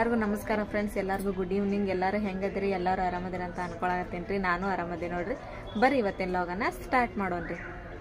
ಎಲ್ಲರಿಗೂ ನಮಸ್ಕಾರ ಫ್ರೆಂಡ್ಸ್ ಎಲ್ಲರಿಗೂ ಗುಡ್ ಈವ್ನಿಂಗ್ ಎಲ್ಲರೂ ಹೆಂಗದಿರಿ ಎಲ್ಲರೂ ಆರಾಮದಿರಿ ಅಂತ ಅನ್ಕೊಳಕತ್ತೀನಿ ರೀ ನಾನು ಆರಾಮದಿ ನೋಡ್ರಿ ಬರ್ರಿ ಇವತ್ತಿನ ಲಾಗನ ಸ್ಟಾರ್ಟ್ ಮಾಡೋಣ್ರಿ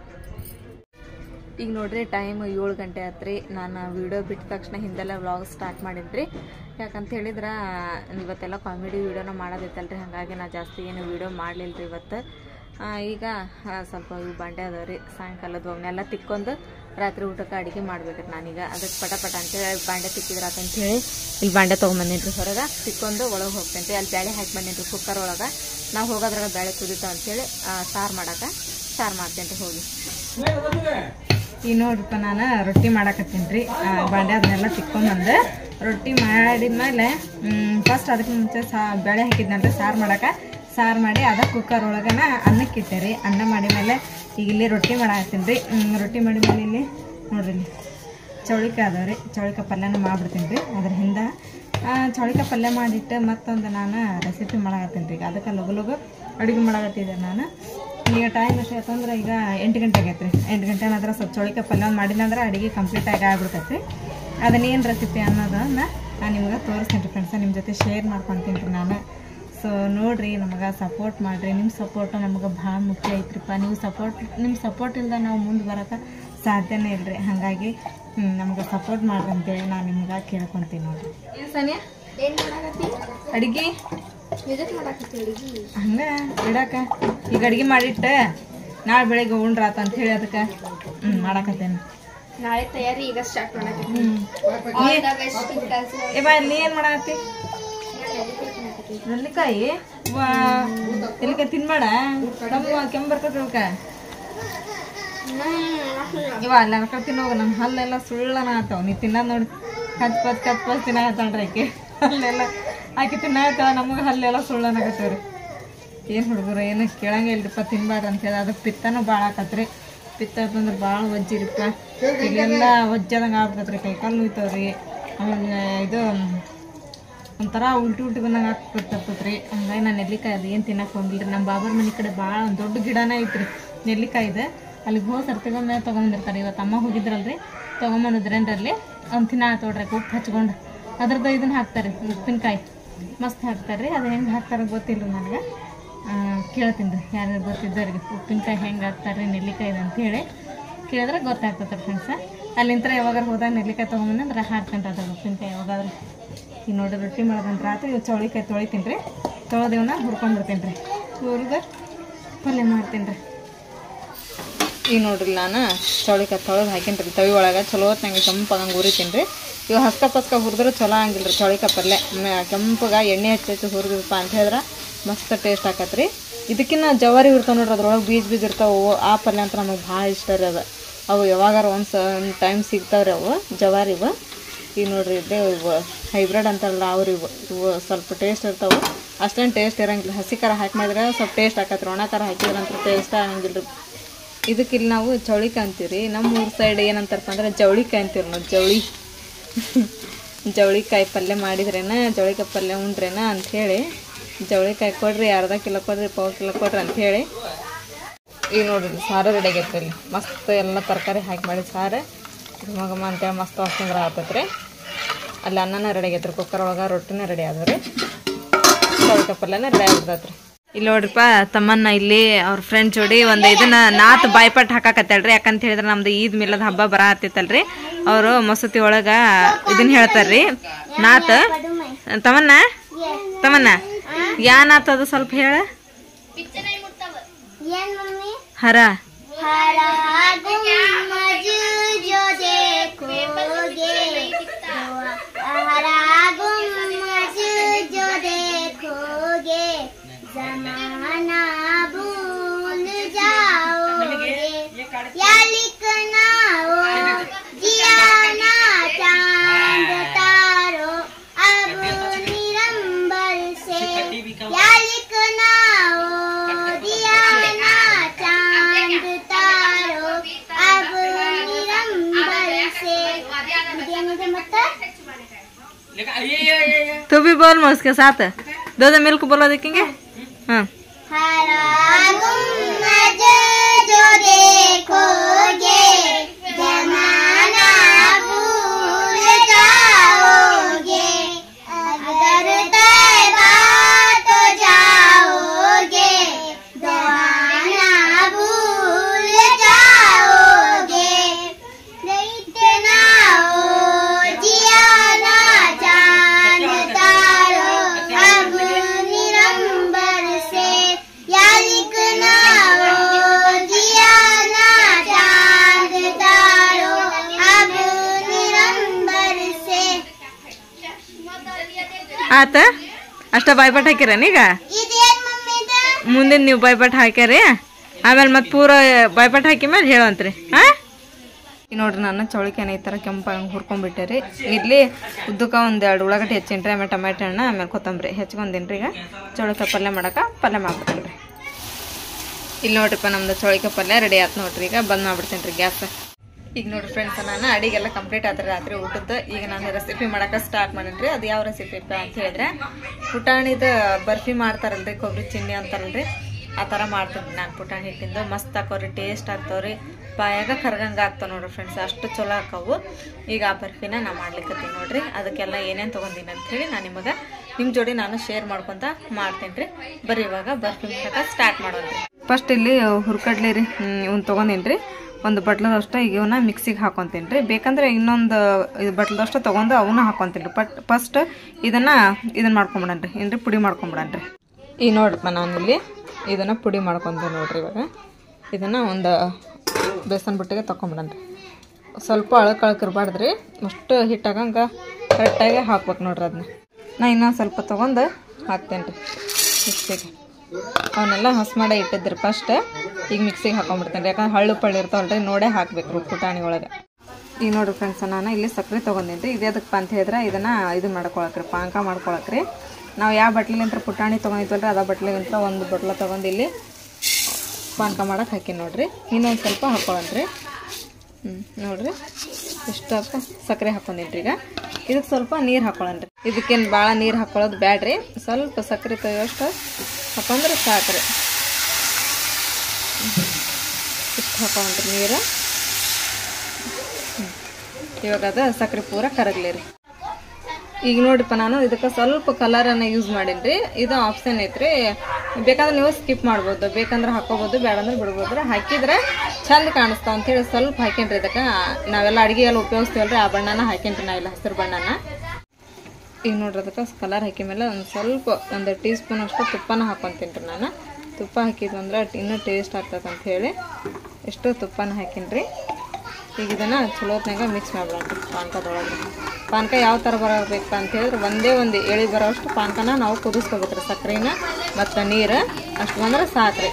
ಈಗ ನೋಡ್ರಿ ಟೈಮ್ ಏಳು ಗಂಟೆ ಆತ್ರಿ ನಾನು ವಿಡಿಯೋ ಬಿಟ್ಟ ತಕ್ಷಣ ಹಿಂದೆಲ್ಲ ವ್ಲಾಗ್ ಸ್ಟಾರ್ಟ್ ಮಾಡಿದ್ರಿ ಯಾಕಂತ ಹೇಳಿದ್ರೆ ಇವತ್ತೆಲ್ಲ ಕಾಮಿಡಿ ವಿಡಿಯೋನ ಮಾಡೋದಿತ್ತಲ್ರಿ ಹಾಗಾಗಿ ನಾ ಜಾಸ್ತಿ ಏನು ವಿಡಿಯೋ ಮಾಡಲಿಲ್ಲ ರೀ ಇವತ್ತು ಆ, ಈಗ ಆ, ಸ್ವಲ್ಪ ಇವು ಬಂಡೆ ಅದಾವ ರೀ ಸಾಯಂಕಾಲದ ಅವನ್ನೆಲ್ಲ ತಿಕ್ಕೊಂಡು ರಾತ್ರಿ ಊಟಕ್ಕೆ ಅಡುಗೆ ಮಾಡ್ಬೇಕ್ರಿ ನಾನೀಗ ಅದಕ್ಕೆ ಪಟ ಪಟ ಅಂತೇಳಿ ಬಾಂಡೆ ತಿಕ್ಕಿದ್ರ ಅಂತೇಳಿ ಇಲ್ಲಿ ಬಾಂಡೆ ತೊಗೊಂಬಂದಿನಿ ರೀ ಹೊರಗೆ ತಿಕ್ಕೊಂಡು ಒಳಗೆ ಹೋಗ್ತೇನೆ ರೀ ಅಲ್ಲಿ ಬೇಳೆ ಹಾಕಿ ಬಂದೀನಿ ರೀ ಕುಕ್ಕರ್ ಒಳಗೆ ನಾವು ಹೋಗೋದ್ರಾಗ ಬೇಳೆ ಕುದೀತಾವ ಅಂತೇಳಿ ಸಾರು ಮಾಡಕ್ಕೆ ಸಾರು ಮಾಡ್ತೇನೆ ರೀ ಹೋಗಿ ಈಗ ನೋಡ್ರಿಪ್ಪ ನಾನು ರೊಟ್ಟಿ ಮಾಡಾಕತ್ತೀನಿ ರೀ ಬಾಂಡೆ ಅದನ್ನೆಲ್ಲ ತಿಕ್ಕೊಂಬಂದು ರೊಟ್ಟಿ ಮಾಡಿದ್ಮೇಲೆ ಫಸ್ಟ್ ಅದಕ್ಕೆ ಮುಂಚೆ ಸಾ ಬೇಳೆ ಹಾಕಿದ್ನಲ್ರಿ ಸಾರು ಮಾಡಕ್ಕೆ ಸಾರು ಮಾಡಿ ಅದ ಕುಕ್ಕರ್ ಒಳಗನ ಅನ್ನಕ್ಕೆ ಇಟ್ಟೆ ರೀ ಅನ್ನ ಮಾಡಿದ್ಮೇಲೆ ಈಗ ಇಲ್ಲಿ ರೊಟ್ಟಿ ಮಾಡಾಕತ್ತೀನಿ ರೀ ರೊಟ್ಟಿ ಮಾಡಿದ್ಮೇಲೆ ಇಲ್ಲಿ ನೋಡ್ರಿ ಇಲ್ಲಿ ಚೌಳಿಕಾಯಿ ಅದಾವ ರೀ ಚೌಳಿಕಾಯಿ ಪಲ್ಯನ ಮಾಡ್ಬಿಡ್ತೀನಿ ರೀ ಅದ್ರ ಹಿಂದೆ ಚೌಳಿಕಾಯಿ ಪಲ್ಯ ಮಾಡಿಟ್ಟು ಮತ್ತೊಂದು ನಾನು ರೆಸಿಪಿ ಮಾಡಾಕತ್ತೀನಿ ರೀ ಈಗ ಅದಕ್ಕೆ ಲಗು ಲಗು ಅಡುಗೆ ಮಾಡಾಕತ್ತಿದ್ದೆ ನಾನು ಈಗ ಟೈಮ್ ಎಷ್ಟು ಆಯ್ತಂದ್ರೆ ಈಗ ಎಂಟು ಗಂಟೆ ಆಗೈತೆ ರೀ ಎಂಟು ಗಂಟೆ ನಂತರ ಸ್ವಲ್ಪ ಚೌಳಿಕಾಯಿ ಪಲ್ಯ ಒಂದು ಮಾಡಿಲ್ಲ ಅಡುಗೆ ಕಂಪ್ಲೀಟ್ ಆಗಿ ಆಗ್ಬಿಡ್ತೈತಿ ಅದನ್ನೇನು ರೆಸಿಪಿ ಅನ್ನೋದನ್ನ ನಾನು ನಿಮ್ಗೆ ತೋರಿಸ್ತೀನಿ ರೀ ಫ್ರೆಂಡ್ಸ ನಿಮ್ಮ ಜೊತೆ ಶೇರ್ ಮಾಡ್ಕೊತೀನಿ ರೀ ನಾನು ಸೊ ನೋಡ್ರಿ ನಮಗೆ ಸಪೋರ್ಟ್ ಮಾಡಿರಿ ನಿಮ್ಮ ಸಪೋರ್ಟು ನಮಗೆ ಭಾಳ ಮುಖ್ಯ ಐತ್ರಿಪ್ಪ ನೀವು ಸಪೋರ್ಟ್ ನಿಮ್ಮ ಸಪೋರ್ಟ್ ಇಲ್ದ ನಾವು ಮುಂದೆ ಬರೋಕೆ ಸಾಧ್ಯನೇ ಇಲ್ರಿ ಹಾಗಾಗಿ ನಮ್ಗೆ ಸಪೋರ್ಟ್ ಮಾಡ್ರಿ ಅಂತೇಳಿ ನಾನು ನಿಮ್ಗೆ ಕೇಳ್ಕೊತೀನಿ ನೋಡ್ರಿ ಏನು ಸನಿಯಾ ಏನ್ ಮಾಡಾಕತ್ತಿ ಅಡುಗೆ ಎದಕ್ ಮಾಡಾಕತ್ತಿ ಅಡಿಗಿ ಹಂಗ ಇಡಾಕ ಈಗ ಅಡ್ಗೆ ಮಾಡಿಟ್ಟ ನಾಳೆ ಬೆಳಿಗ್ಗೆ ಉಂಡ್ರಾತ ಅಂತ ಹೇಳಿ ಅದಕ್ಕೆ ಹ್ಞೂ ಮಾಡಾಕತ್ತೇನೆ ನಾಳೆ ತಯಾರಿ ಈಗ ಸ್ಟಾರ್ಟ್ ಮಾಡಾಕತ್ತಿ ಹ್ಞೂ ಆಲ್ ದ ಬೆಸ್ಟ್ ಕೆಲಸ ಏ ಬಾ ನೀ ಏನು ಮಾಡಾಕತ್ತಿ ನೆಲ್ಲಿಕಾಯಿ ವಾ ನೆಲ್ಲಿಕಾಯಿ ತಿನ್ಬೇಡ ತಮ್ಮ ಕೆಮ್ಮು ಬರ್ತೈತೆ ಅದಕ್ಕ ಇವ ಅಲ್ಲ ನಕ್ಕ ತಿನ್ನೋಗ ನಮ್ಮ ಹಲ್ಲೆಲ್ಲ ಸುಳ್ಳನ ಆತಾವ ನೀ ತಿನ್ನೋದು ನೋಡಿ ಕಚ್ ಪಚ್ ಕಚ್ ಪಚ್ ತಿನ್ನಾಕತ್ತಾಳ್ರಿ ಆಕೆ ಹಲ್ಲೆಲ್ಲ ಆಕೆ ತಿನ್ನಾಕತ್ತಾಳ ನಮಗೆ ಹಲ್ಲೆಲ್ಲ ಸುಳ್ಳನಾಗತ್ತವ್ರಿ ಏನು ಹುಡುಗರು ಏನು ಕೇಳಂಗೆ ಇಲ್ರಿಪ್ಪ ತಿನ್ಬಾರ್ದು ಅಂತೇಳಿ ಅದಕ್ಕೆ ಪಿತ್ತನೂ ಭಾಳ ಆಕತ್ರಿ ಪಿತ್ತ ಅಂತಂದ್ರೆ ಭಾಳ ಒಜ್ಜಿರಿಪ್ಪ ಇಲ್ಲೆಲ್ಲ ಒಜ್ಜದಂಗೆ ಆಗ್ಬಿಟ್ಟತ್ರಿ ಕೈ ಕಾಲು ನೋಯ್ತಾವ್ರಿ ಆಮೇಲೆ ಇದು ಒಂಥರ ಉಲ್ಟಿ ಉಲ್ಟಿ ಬಂದಂಗೆ ಆಗ್ತಿರ್ತೈತ್ರಿ ಹಂಗಾಗಿ ನಾನು ನೆಲ್ಲಿಕಾಯಿ ಅದು ಏನು ತಿನ್ನಕ್ಕೆ ಹೋಗಿಲ್ಲ ನಮ್ಮ ಬಾಬರ ಮನೆ ಕಡೆ ಭಾಳ ಒಂದು ದೊಡ್ಡ ಗಿಡನೇ ಐತ್ರಿ ನೆಲ್ಲಿಕಾಯಿದೆ ಅಲ್ಲಿಗೆ ಹೋಗಿ ಸರ್ತಿಗೊಮ್ಮೆ ತೊಗೊಂಬಂದಿರ್ತಾರೆ ಇವತ್ತು ಅಮ್ಮ ಹೋಗಿದ್ರಲ್ರಿ ತೊಗೊಂಬಂದಿದ್ರೇನ್ರಲ್ಲಿ ಅವ್ನು ತಿನ್ನ ತೊಡ್ರಿ ಉಪ್ಪು ಹಚ್ಕೊಂಡು ಅದ್ರದ್ದು ಇದನ್ನ ಹಾಕ್ತಾರೆ ಉಪ್ಪಿನಕಾಯಿ ಮಸ್ತ್ ಹಾಕ್ತಾರೆ ರೀ ಅದು ಹೆಂಗೆ ಹಾಕ್ತಾರೆ ಗೊತ್ತಿಲ್ಲ ನನಗೆ ಕೇಳ್ತೀನಿ ರೀ ಯಾರ್ಯಾರು ಗೊತ್ತಿದ್ದವ್ರಿಗೆ ಉಪ್ಪಿನಕಾಯಿ ಹೆಂಗೆ ಹಾಕ್ತಾರೆ ನೆಲ್ಲಿಕಾಯಿ ಅಂತೇಳಿ ಕೇಳಿದ್ರೆ ಗೊತ್ತಾಗ್ತದೆ ಫ್ರೆಂಡ್ಸ ಅಲ್ಲಿಂತ್ರ ಯಾವಾಗಾರ ಹೋದಾಗ ನೆಲ್ಲಿಕಾಯಿ ತೊಗೊಂಬಂದ್ರೆ ಹಾಕ್ಕೊಂಡ್ರೆ ಅದ್ರ ಉಪ್ಪಿನಕಾಯಿ ಯಾವಾಗಾದ್ರೆ ಈಗ ನೋಡಿ ರೊಟ್ಟಿ ಮಾಡೋದಂದ್ರೆ ಆತು ಇವು ಚೌಳಿಕಾಯಿ ತೊಳಿತೀನಿ ರೀ ತೊಳೆದಿವನ್ನ ಹುರ್ಕೊಂಡ್ಬಿಡ್ತೀನಿ ರೀ ಹುರಿದು ಪಲ್ಯ ಮಾಡ್ತೀನಿ ರೀ ಈಗ ನೋಡ್ರಿ ನಾನು ಚೌಳಿಕಾಯಿ ತೊಳೆದು ಹಾಕೀನಿ ರೀ ತವಿ ಒಳಗೆ ಚಲೋ ಹೊತ್ನಂಗೆ ಕೆಂಪಗಂಗೆ ಉರಿತೀನಿ ರೀ ಇವು ಹಸ್ಕ ಪಸ್ಕ ಹುರಿದ್ರೆ ಚಲೋ ಆಗಿಲ್ಲ ರೀ ಚೌಳಿಕಾಯಿ ಪಲ್ಯ ಮ- ಕೆಂಪಗೆ ಎಣ್ಣೆ ಹಚ್ಚಿ ಹಚ್ಚಿ ಹುರಿದಪ್ಪ ಅಂತ ಹೇಳಿದ್ರೆ ಮಸ್ತ್ ಟೇಸ್ಟ್ ಆಕತ್ರಿ ರೀ ಇದಕ್ಕಿನ್ನ ಜವಾರಿ ಇರ್ತಾವೆ ನೋಡ್ರಿ ಅದ್ರೊಳಗೆ ಬೀಜ ಬೀಜ ಇರ್ತಾವೆ ಅವು ಆ ಪಲ್ಯ ಅಂತ ನಮಗೆ ಭಾಳ ಇಷ್ಟ ರೀ ಅದು ಅವು ಯಾವಾಗಾರ ಒಂದು ಟೈಮ್ ಸಿಗ್ತಾವ್ರಿ ಅವು ಜವಾರಿ ಇವು ಈಗ ನೋಡ್ರಿ ಇದೇ ಇವು ಹೈಬ್ರಿಡ್ ಅಂತಾರಲ್ಲ ಅವ್ರು ಇವು ಇವು ಸ್ವಲ್ಪ ಟೇಸ್ಟ್ ಇರ್ತಾವೆ ಅಷ್ಟೇನು ಟೇಸ್ಟ್ ಇರಂಗಿಲ್ಲ ಹಸಿ ಖಾರ ಹಾಕಿ ಮಾಡಿದ್ರೆ ಸ್ವಲ್ಪ ಟೇಸ್ಟ್ ಆಕತ್ರಿ ಒಣ ಖಾರ ಹಾಕಿದ್ರೆ ಅಂತ ಟೇಸ್ಟ್ ಆಗಂಗಿಲ್ಲ ರೀ ಇದಕ್ಕೆ ಇಲ್ಲಿ ನಾವು ಚೌಳಿಕಾಯಿ ಅಂತೀವಿ ನಮ್ಮ ಊರ ಸೈಡ್ ಏನಂತಾರಪ್ಪ ಅಂದ್ರೆ ಜವಳಿಕಾಯಿ ಅಂತೀವಿ ನೋಡಿ ಜವಳಿ ಜವಳಿಕಾಯಿ ಪಲ್ಯ ಮಾಡಿದ್ರೇನ ಜವಳಿಕಾಯಿ ಪಲ್ಯ ಉಂಡ್ರೇನ ಅಂಥೇಳಿ ಜವಳಿಕಾಯಿ ಕೊಡ್ರಿ ಅರ್ಧ ಕಿಲೋ ಕೊಡ್ರಿ ಪಾವು ಕಿಲೋ ಕೊಡ್ರಿ ಅಂಥೇಳಿ ಈಗ ನೋಡ್ರಿ ಸಾರು ರೆಡಿ ಆಗೈತೆ ಇಲ್ಲಿ ಮಸ್ತ್ ಎಲ್ಲ ತರಕಾರಿ ಹಾಕಿ ಮಾಡಿ ಸಾರು ಘಮ ಘಮ ಅಂತೇಳಿ ಮಸ್ತ್ ವಾಸನೆ ಆಗತ್ತೈತೆ ರೀ ಅಲ್ಲಿ ಅನ್ನನ ರೆಡಿ ಆಗೈತೆ ರೀ ಕುಕ್ಕರ್ ಒಳಗೆ ರೊಟ್ಟಿನ ರೆಡಿ ಆದವು ರೀ ಚೌಳಿಕಾಯಿ ಪಲ್ಯನ ರೆಡಿ ಆಗ್ಬಿಡ್ತೈತೆ ರೀ ಇಲ್ಲಿ ನೋಡ್ರಿಪ್ಪ ತಮ್ಮನ್ನ ಇಲ್ಲಿ ಅವ್ರ ಫ್ರೆಂಡ್ ಜೋಡಿ ಒಂದು ಇದನ್ನ ನಾತ್ ಬಾಯ್ಪಟ್ ಹಾಕಾಕತ್ತಳ್ರಿ ಯಾಕಂತ ಹೇಳಿದ್ರೆ ನಮ್ದು ಈದ್ ಮಿಲ್ಲದ ಹಬ್ಬ ಬರ ಹತ್ತಿತ್ತಲ್ರಿ ಅವರು ಮಸೂತಿ ಒಳಗ ಇದನ್ನ ಹೇಳ್ತಾರ್ರಿ ನಾತ್ ತಮ್ಮನ್ನ ತಮ್ಮನ್ನ ಯಾ ನಾತ್ ಅದು ಸ್ವಲ್ಪ ಹೇಳ ಏನ್ ಮಮ್ಮಿ ಹರ हरा गुम्मज जो देखोगे हरा गुम्मज जो देखोगे जमाना भूल जाओगे या लिखना हो जियाना चांद तारो अब निरंबर से या लिखना हो दियाना चांद तारो अब निरंबर से मुझे मत तू भी बोल मैं उसके साथ दो दो मिल को बोलो देखेंगे हाँ हरा गुम्मज जो देखोगे जमाना भूल जाओगे अब ಆತ ಅಷ್ಟ ಬಾಯ್ಪಾಟ್ ಹಾಕಿರೇನ ಈಗ ಇದೇನ್ ಮಮ್ಮಿ ಇದು ಮುಂದಿನ ನೀವು ಬಾಯ್ಪಾಟ್ ಹಾಕ್ಯಾರಿ ಆಮೇಲೆ ಮತ್ತೆ ಪೂರ ಬಾಯ್ಪಾಟ್ ಹಾಕಿ ಮೇಲೆ ಹೇಳಂತ್ರಿ ಹಾ ಈಗ ನೋಡ್ರಿ ನಾನು ಚೌಳಿಕಾನ ಈ ಥರ ಕೆಂಪಾಗಿ ಹುರ್ಕೊಂಡ್ಬಿಟ್ಟೆ ರೀ ಇಡ್ಲಿ ಉದ್ದಕ್ಕೆ ಒಂದು ಎರಡು ಉಳ್ಳಾಗಡ್ಡಿ ಹೆಚ್ಚಿನ್ರಿ ಆಮೇಲೆ ಟೊಮೆಟೊ ಹಣ್ಣು ಆಮೇಲೆ ಕೊತ್ತಂಬರಿ ಹೆಚ್ಕೊಂದಿನ್ರಿ ಈಗ ಚೌಳಿಕಾಯಿ ಪಲ್ಯ ಮಾಡಕ್ಕೆ ಪಲ್ಯ ಮಾಡ್ಬಿಡ್ತೀನಿ ರೀ ಇಲ್ಲಿ ನೋಡ್ರಿಪ್ಪ ನಮ್ದು ಚೌಳಿಕಾಯಿ ಪಲ್ಯ ರೆಡಿ ಆಯ್ತು ನೋಡ್ರಿ ಈಗ ಬಂದ್ ಮಾಡ್ಬಿಡ್ತೀನಿ ರೀ ಗ್ಯಾಸ್ ಈಗ ನೋಡ್ರಿ ಫ್ರೆಂಡ್ಸ್ ನಾನು ಅಡಿಗೆಲ್ಲ ಕಂಪ್ಲೀಟ್ ಆತ್ರಿ ರಾತ್ರಿ ಊಟದ್ದು ಈಗ ನಾನು ರೆಸಿಪಿ ಮಾಡಕ್ಕೆ ಸ್ಟಾರ್ಟ್ ಮಾಡೀನಿ ಅದು ಯಾವ ರೆಸಿಪಿ ಅಂತ ಹೇಳಿದ್ರೆ ಪುಟಾಣಿದ ಬರ್ಫಿ ಮಾಡ್ತಾರಲ್ರಿ ಕೊಬ್ಬರಿ ಚಿನ್ನಿ ಅಂತಾರಲ್ರಿ ಆ ಥರ ಮಾಡ್ತೀನಿ ನಾನು ಪುಟಾಣಿ ಹಿಟ್ಟಿಂದ ಮಸ್ತ್ ಹಾಕೋರಿ ಟೇಸ್ಟ್ ಆಗ್ತಾವ್ರಿ ಬಾಯಾಗ ಕರ್ಗಂಗೆ ಆಗ್ತಾವ ನೋಡ್ರಿ ಫ್ರೆಂಡ್ಸ್ ಅಷ್ಟು ಚಲೋ ಹಾಕವು ಈಗ ಆ ಬರ್ಫಿನ ನಾ ಮಾಡ್ಲಿಕ್ಕತ್ತೀನಿ ನೋಡ್ರಿ ಅದಕ್ಕೆಲ್ಲ ಏನೇನು ತೊಗೊಂಡಿನಿ ಅಂತ ಹೇಳಿ ನಾನು ನಿಮಗೆ ನಿಮ್ಮ ಜೋಡಿ ನಾನು ಶೇರ್ ಮಾಡ್ಕೊತ ಮಾಡ್ತೀನಿ ರೀ ಬರ್ರಿ ಇವಾಗ ಬರ್ಫಿ ಮಾಡಕ್ಕೆ ಸ್ಟಾರ್ಟ್ ಮಾಡೋದ್ರಿ ಫಸ್ಟ್ ಇಲ್ಲಿ ಹುರ್ಕಡ್ಲಿ ರೀ ಇವ್ನ ತೊಗೊಂಡೀನಿ ರೀ ಒಂದು ಬಟ್ಲದಷ್ಟು ಈಗ ಇವನ್ನ ಮಿಕ್ಸಿಗೆ ಹಾಕೊತೀನಿ ರೀ ಬೇಕಂದ್ರೆ ಇನ್ನೊಂದು ಇದು ಬಟ್ಲದಷ್ಟು ತೊಗೊಂಡು ಅವನ್ನ ಹಾಕೊತೀನಿ ರೀ ಬಟ್ ಫಸ್ಟ್ ಇದನ್ನು ಇದನ್ನು ಮಾಡ್ಕೊಂಬಿಡನ್ರಿ ಏನ್ರಿ ಪುಡಿ ಮಾಡ್ಕೊಂಬಿಡನ್ರಿ ಈಗ ನೋಡ್ರಪ್ಪ ನಾನಿಲ್ಲಿ ಇದನ್ನು ಪುಡಿ ಮಾಡ್ಕೊತೀನಿ ನೋಡ್ರಿ ಇವಾಗ ಇದನ್ನು ಒಂದು ಬೇಸನ್ ಬುಟ್ಟಿಗೆ ತೊಗೊಂಬಿಡನ್ರಿ ಸ್ವಲ್ಪ ಅಳಕ್ ಅಳಕ್ ಇರಬಾರ್ದು ರೀ ಅಷ್ಟು ಹಿಟ್ಟಾಗಂಗೆ ಕರೆಕ್ಟಾಗಿ ಹಾಕ್ಬೇಕು ನೋಡ್ರಿ ಅದನ್ನ ನಾ ಇನ್ನೊಂದು ಸ್ವಲ್ಪ ತೊಗೊಂಡು ಹಾಕ್ತೇನೆ ರೀ ಮಿಕ್ಸಿಗೆ ಅವನ್ನೆಲ್ಲ ಹಸ್ ಮಾಡೇ ಇಟ್ಟಿದ್ರಿ ಫಸ್ಟ್ ಈಗ ಮಿಕ್ಸಿಗೆ ಹಾಕೊಂಡ್ಬಿಡ್ತೇನೆ ಯಾಕಂದ್ರೆ ಹಳ್ಳು ಪಳ್ಳು ಇರ್ತಾವಲ್ರಿ ನೋಡೇ ಹಾಕ್ಬೇಕು ಪುಟಾಣಿ ಒಳಗೆ ಈಗ ನೋಡ್ರಿ ಫ್ರೆಂಡ್ಸ್ ನಾನು ಇಲ್ಲಿ ಸಕ್ಕರೆ ತೊಗೊಂಡಿನಿ ರೀ ಇದು ಅದಕ್ಕೆ ಅಂತ ಹೇಳಿದ್ರೆ ಇದನ್ನು ಇದು ಮಾಡ್ಕೊಳಕ್ರಿ ಪಾನಕ ಮಾಡ್ಕೊಳಕ್ರಿ ನಾವು ಯಾವ ಬಟ್ಲಿಂತ್ರ ಪುಟಾಣಿ ತೊಗೊಂಡಿದ್ವಲ್ರಿ ಅದ ಬಟ್ಲಿಂತ್ರ ಒಂದು ಬಟ್ಲ ತೊಗೊಂಡು ಇಲ್ಲಿ ಪಾನಕ ಮಾಡಕ್ಕೆ ಹಾಕಿ ನೋಡ್ರಿ ಇನ್ನೊಂದು ಸ್ವಲ್ಪ ಹಾಕೊಳ್ಳೋಣ್ರಿ ಹ್ಞೂ ನೋಡ್ರಿ ಇಷ್ಟಪ್ಪ ಸಕ್ಕರೆ ಹಾಕೊಂಡಿನ್ರಿ ಈಗ ಇದಕ್ಕೆ ಸ್ವಲ್ಪ ನೀರು ಹಾಕೊಳ್ಳೋಣ್ರಿ ಇದಕ್ಕೇನು ಭಾಳ ನೀರು ಹಾಕೊಳ್ಳೋದು ಬ್ಯಾಡ್ರಿ ಸ್ವಲ್ಪ ಸಕ್ಕರೆ ತೆಗೆಯೋಷ್ಟು ಹಾಕೊಂಡ್ರೆ ಸಾಕ್ರಿ ಇಷ್ಟು ಹಾಕೊಂಡ್ರಿ ನೀರು ಹ್ಮ್. ಇವಾಗ ಅದು ಸಕ್ಕರೆ ಪೂರ ಕರಗ್ಲಿ ರೀ ಈಗ ನೋಡ್ರಿಪ್ಪ ನಾನು ಇದಕ್ಕೆ ಸ್ವಲ್ಪ ಕಲರನ್ನು ಯೂಸ್ ಮಾಡೀನಿ ಇದು ಆಪ್ಷನ್ ಐತ್ರಿ ಬೇಕಾದ್ರೆ ನೀವು ಸ್ಕಿಪ್ ಮಾಡ್ಬೋದು ಬೇಕಂದ್ರೆ ಹಾಕೋಬೋದು ಬೇಡಂದ್ರೆ ಬಿಡ್ಬೋದು ಹಾಕಿದ್ರೆ ಚಂದ ಕಾಣಿಸ್ತಾವ ಅಂತೇಳಿ ಸ್ವಲ್ಪ ಹಾಕೇನ್ರಿ ಇದಕ್ಕೆ ನಾವೆಲ್ಲ ಅಡುಗೆ ಎಲ್ಲ ಉಪಯೋಗಿಸ್ತೀವಲ್ರಿ ಆ ಬಣ್ಣನ ಹಾಕೇನ್ರಿ ನಾವೆಲ್ಲ ಹಸಿರು ಬಣ್ಣನ ಈಗ ನೋಡ್ರಿ ಅದಕ್ಕೆ ಕಲರ್ ಹಾಕಿದ ಮೇಲೆ ಒಂದು ಸ್ವಲ್ಪ ಒಂದು ಟೀ ಸ್ಪೂನ್ ಅಷ್ಟು ತುಪ್ಪನ ಹಾಕೊತೀನಿ ರೀ ನಾನು ತುಪ್ಪ ಹಾಕಿದ್ವಿ ಅಂದ್ರೆ ಇನ್ನೂ ಟೇಸ್ಟ್ ಆಗ್ತದೆ ಅಂತ ಹೇಳಿ ಎಷ್ಟು ತುಪ್ಪನ ಹಾಕೀನಿ ಈಗ ಇದನ್ನು ಚಲೋ ಹೊತ್ನಾಗ ಮಿಕ್ಸ್ ಮಾಡ್ಬಿಡೋಣ ಪಾನಕದೊಳಗೆ ಪಾನಕ ಯಾವ ಥರ ಬರಬೇಕು ಅಂತ ಹೇಳಿದ್ರೆ ಒಂದೇ ಒಂದು ಎಳಿ ಬರೋಷ್ಟು ಪಾನಕನ ನಾವು ಕುದಿಸ್ಕೋಬೇಕ್ರಿ ಸಕ್ಕರೆನ ಮತ್ತು ನೀರು ಅಷ್ಟು ಬಂದ್ರೆ ಸಾಕ್ರಿ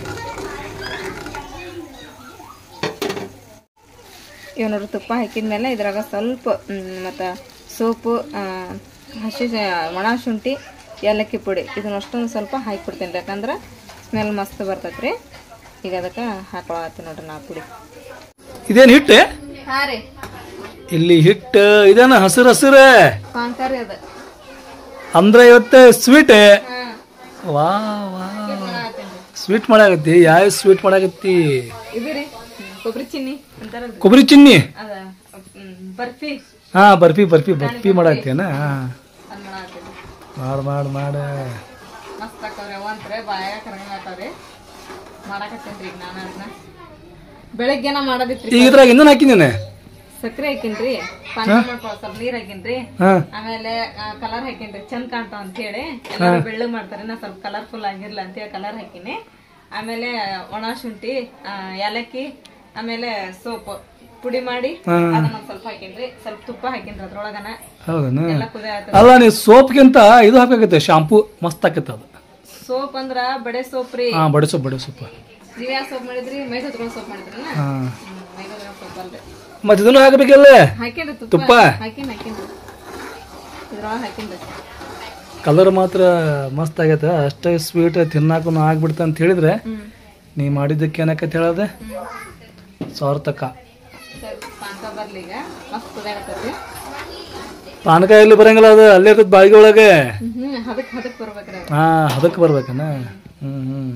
ಇವ್ ನೋಡ್ರಿ ತುಪ್ಪ ಹಾಕಿದ್ಮೇಲೆ ಇದ್ರಾಗ ಸ್ವಲ್ಪ ಮತ್ತು ಸೋಪು ಆ, ಹಸಿ ಶ- ಒಣ ಶುಂಠಿ ಏಲಕ್ಕಿ ಪುಡಿ ಇದನ್ನ ಅಷ್ಟೊಂದು ಸ್ವಲ್ಪ ಹಾಕಿಬಿಡ್ತೀನಿ ರೀ ಯಾಕಂದ್ರೆ ಸ್ಮೆಲ್ ಮಸ್ತ್ ಬರ್ತೈತೆ ರೀ ಈಗ ಅದಕ್ಕೆ ಹಾಕೊಳತ್ತೀನಿ ನೋಡ್ರಿ ನಾ ಪುಡಿ ಇದೇನು ಹಿಟ್ಟು ಹಾಂ ರೀ ಇಲ್ಲಿ ಹಿಟ್ಟು ಇದೇನ ಹಸಿರು ಹಸಿರು ಪಾನಕ ರೀ ಅದು ಅಂದ್ರೆ ಇವತ್ತು ಸ್ವೀಟ್ ಹಾಂ ವಾ ವಾ ಸ್ವೀಟ್ ಮಾಡಾಕತ್ತಿ ಯಾವ ಸ್ವೀಟ್ ಮಾಡಾಕತ್ತಿ ಇದು ರೀ ಕೊಬ್ಬರಿ ಚಿನ್ನಿ ಅಂತಾರಲ್ರಿ ಕೊಬ್ಬರಿ ಚಿನ್ನಿ ಅದ ಹ್ಮ್, ಬರ್ಫಿ ಹಾ ಬರ್ಫಿ ಬರ್ಫಿ ಬರ್ಫಿ ಮಾಡಾಕತ್ತೇನ ಹಾ ಅದ್ ಮಾಡಾತ್ತೀನಿ ಮಾಡ್ ಮಾಡ್ ಮಾಡ ಮಸ್ತ್ ಆಕವ್ರಿ ಅವ ಅಂತಾರೆ ಬಾಯಾಗ ಕರಂಗ ಆತಾವ್ರಿ ಮಾಡಾಕತ್ತೇನ್ರಿ ಈಗ ನಾನು ಅದನ್ನ ಬೆಳಗ್ಗೆನ ಮಾಡೋದಿತ್ರಿ ಈಗ ಇದ್ರಾಗ ಇನ್ನೂ ಹಾಕಿದ್ದೇನೆ ಸಕ್ರೆ ಹಾಕಿನ್ರಿ ಪಾನಕ ಮಾಡ್ಕೊಳ ಸ್ವಲ್ಪ ನೀರ್ ಹಾಕಿನ್ರಿ ಹಾ ಆಮೇಲೆ ಕಲರ್ ಹಾಕಿನ್ರಿ ಚಂದ ಕಾಣ್ತಾವ ಅಂತ ಹೇಳಿ ಎಲ್ಲರೂ ಬೆಳ್ಳಗ್ ಮಾಡ್ತಾರೆ ನಾ ಸ್ವಲ್ಪ ಕಲರ್ಫುಲ್ ಆಗಿರ್ಲ ಅಂತ ಹೇಳಿ ಕಲರ್ ಹಾಕಿನಿ ಆಮೇಲೆ ಒಣ ಶುಂಠಿ ಆ, ಏಲಕ್ಕಿ ಆಮೇಲೆ ಸೋಪ್ ಪುಡಿ ಮಾಡಿ ಅದನ್ನ ಒಂದ್ ಸ್ವಲ್ಪ ಹಾಕಿನ್ರಿ ಸ್ವಲ್ಪ ತುಪ್ಪ ಹಾಕಿನ್ರಿ ಅದ್ರೊಳಗನ ಹೌದನ ಎಲ್ಲ ಕುದಿ ಆಯ್ತು ಅಲ್ಲ ನೀ ಸೋಪ್ಗಿಂತ ಇದು ಹಾಕಾಕತ್ತೆ ಶಾಂಪೂ ಮಸ್ತ್ ಆಕತ್ತೆ ಅದು ಸೋಪ್ ಅಂದ್ರ ಬಡೆ ಸೋಪ್ ರೀ ಹಾ ಬಡೆ ಸೊಪ್ಪು ಬಡೆ ಸೊಪ್ಪು ನೀವ್ ಯಾವ ಸೋಪ್ ಮಾಡಿದ್ರಿ ಮೈ ಹೊತ್ಕೊಂಡ್ ಸೋಪ್ ಮಾಡಿದ್ರನ ಹಾ ಮೈ ಹೊತ್ಕೊಂಡ್ ಸೋಪ್ ಅಲ್ರಿ ಮತ್ತೆ ಇದನ್ನು ಹಾಕಬೇಕಲ್ಲ ಹಾಕಿನ್ರಿ ತುಪ್ಪ ತುಪ್ಪ ಹಾಕಿನ್ ಹಾಕಿನ್ರಿ ಇದ್ರೊಳಗ ಹಾಕಿನ್ರಿ ಕಲರ್ ಮಾತ್ರ ಮಸ್ತ್ ಆಗೈತೆ ಅಷ್ಟೇ ಸ್ವೀಟ್ ತಿನ್ನಾಕು ಆಗ್ಬಿಡ್ತ ಅಂತ ಹೇಳಿದ್ರೆ ಹ್ಮ್ ನೀ ಮಾಡಿದ್ದಕ್ಕೆ ಏನಕ್ಕಂತ ಹೇಳದೆ ಸಾವಿರ ತಕ್ಕ ಸರಿ ಪಾನಕ ಬರ್ಲಿ ಈಗ ಮಸ್ತ್ ಕುದಿಯಾಗತ್ತೈತಿ ಪಾನಕ ಎಲ್ಲಿ ಬರಂಗಿಲ್ಲ ಅದು ಅಲ್ಲೇ ಇರ್ತದೆ ಬಾಯಿಗೆ ಒಳಗೆ ಹ್ಮ್ ಹದಕ್ ಹದಕ್ ಬರ್ಬೇಕ್ರಿ ಅದು. ಹಾ ಅದಕ್ಕೆ ಬರ್ಬೇಕನ ಹ್ಮ್ ಹ್ಮ್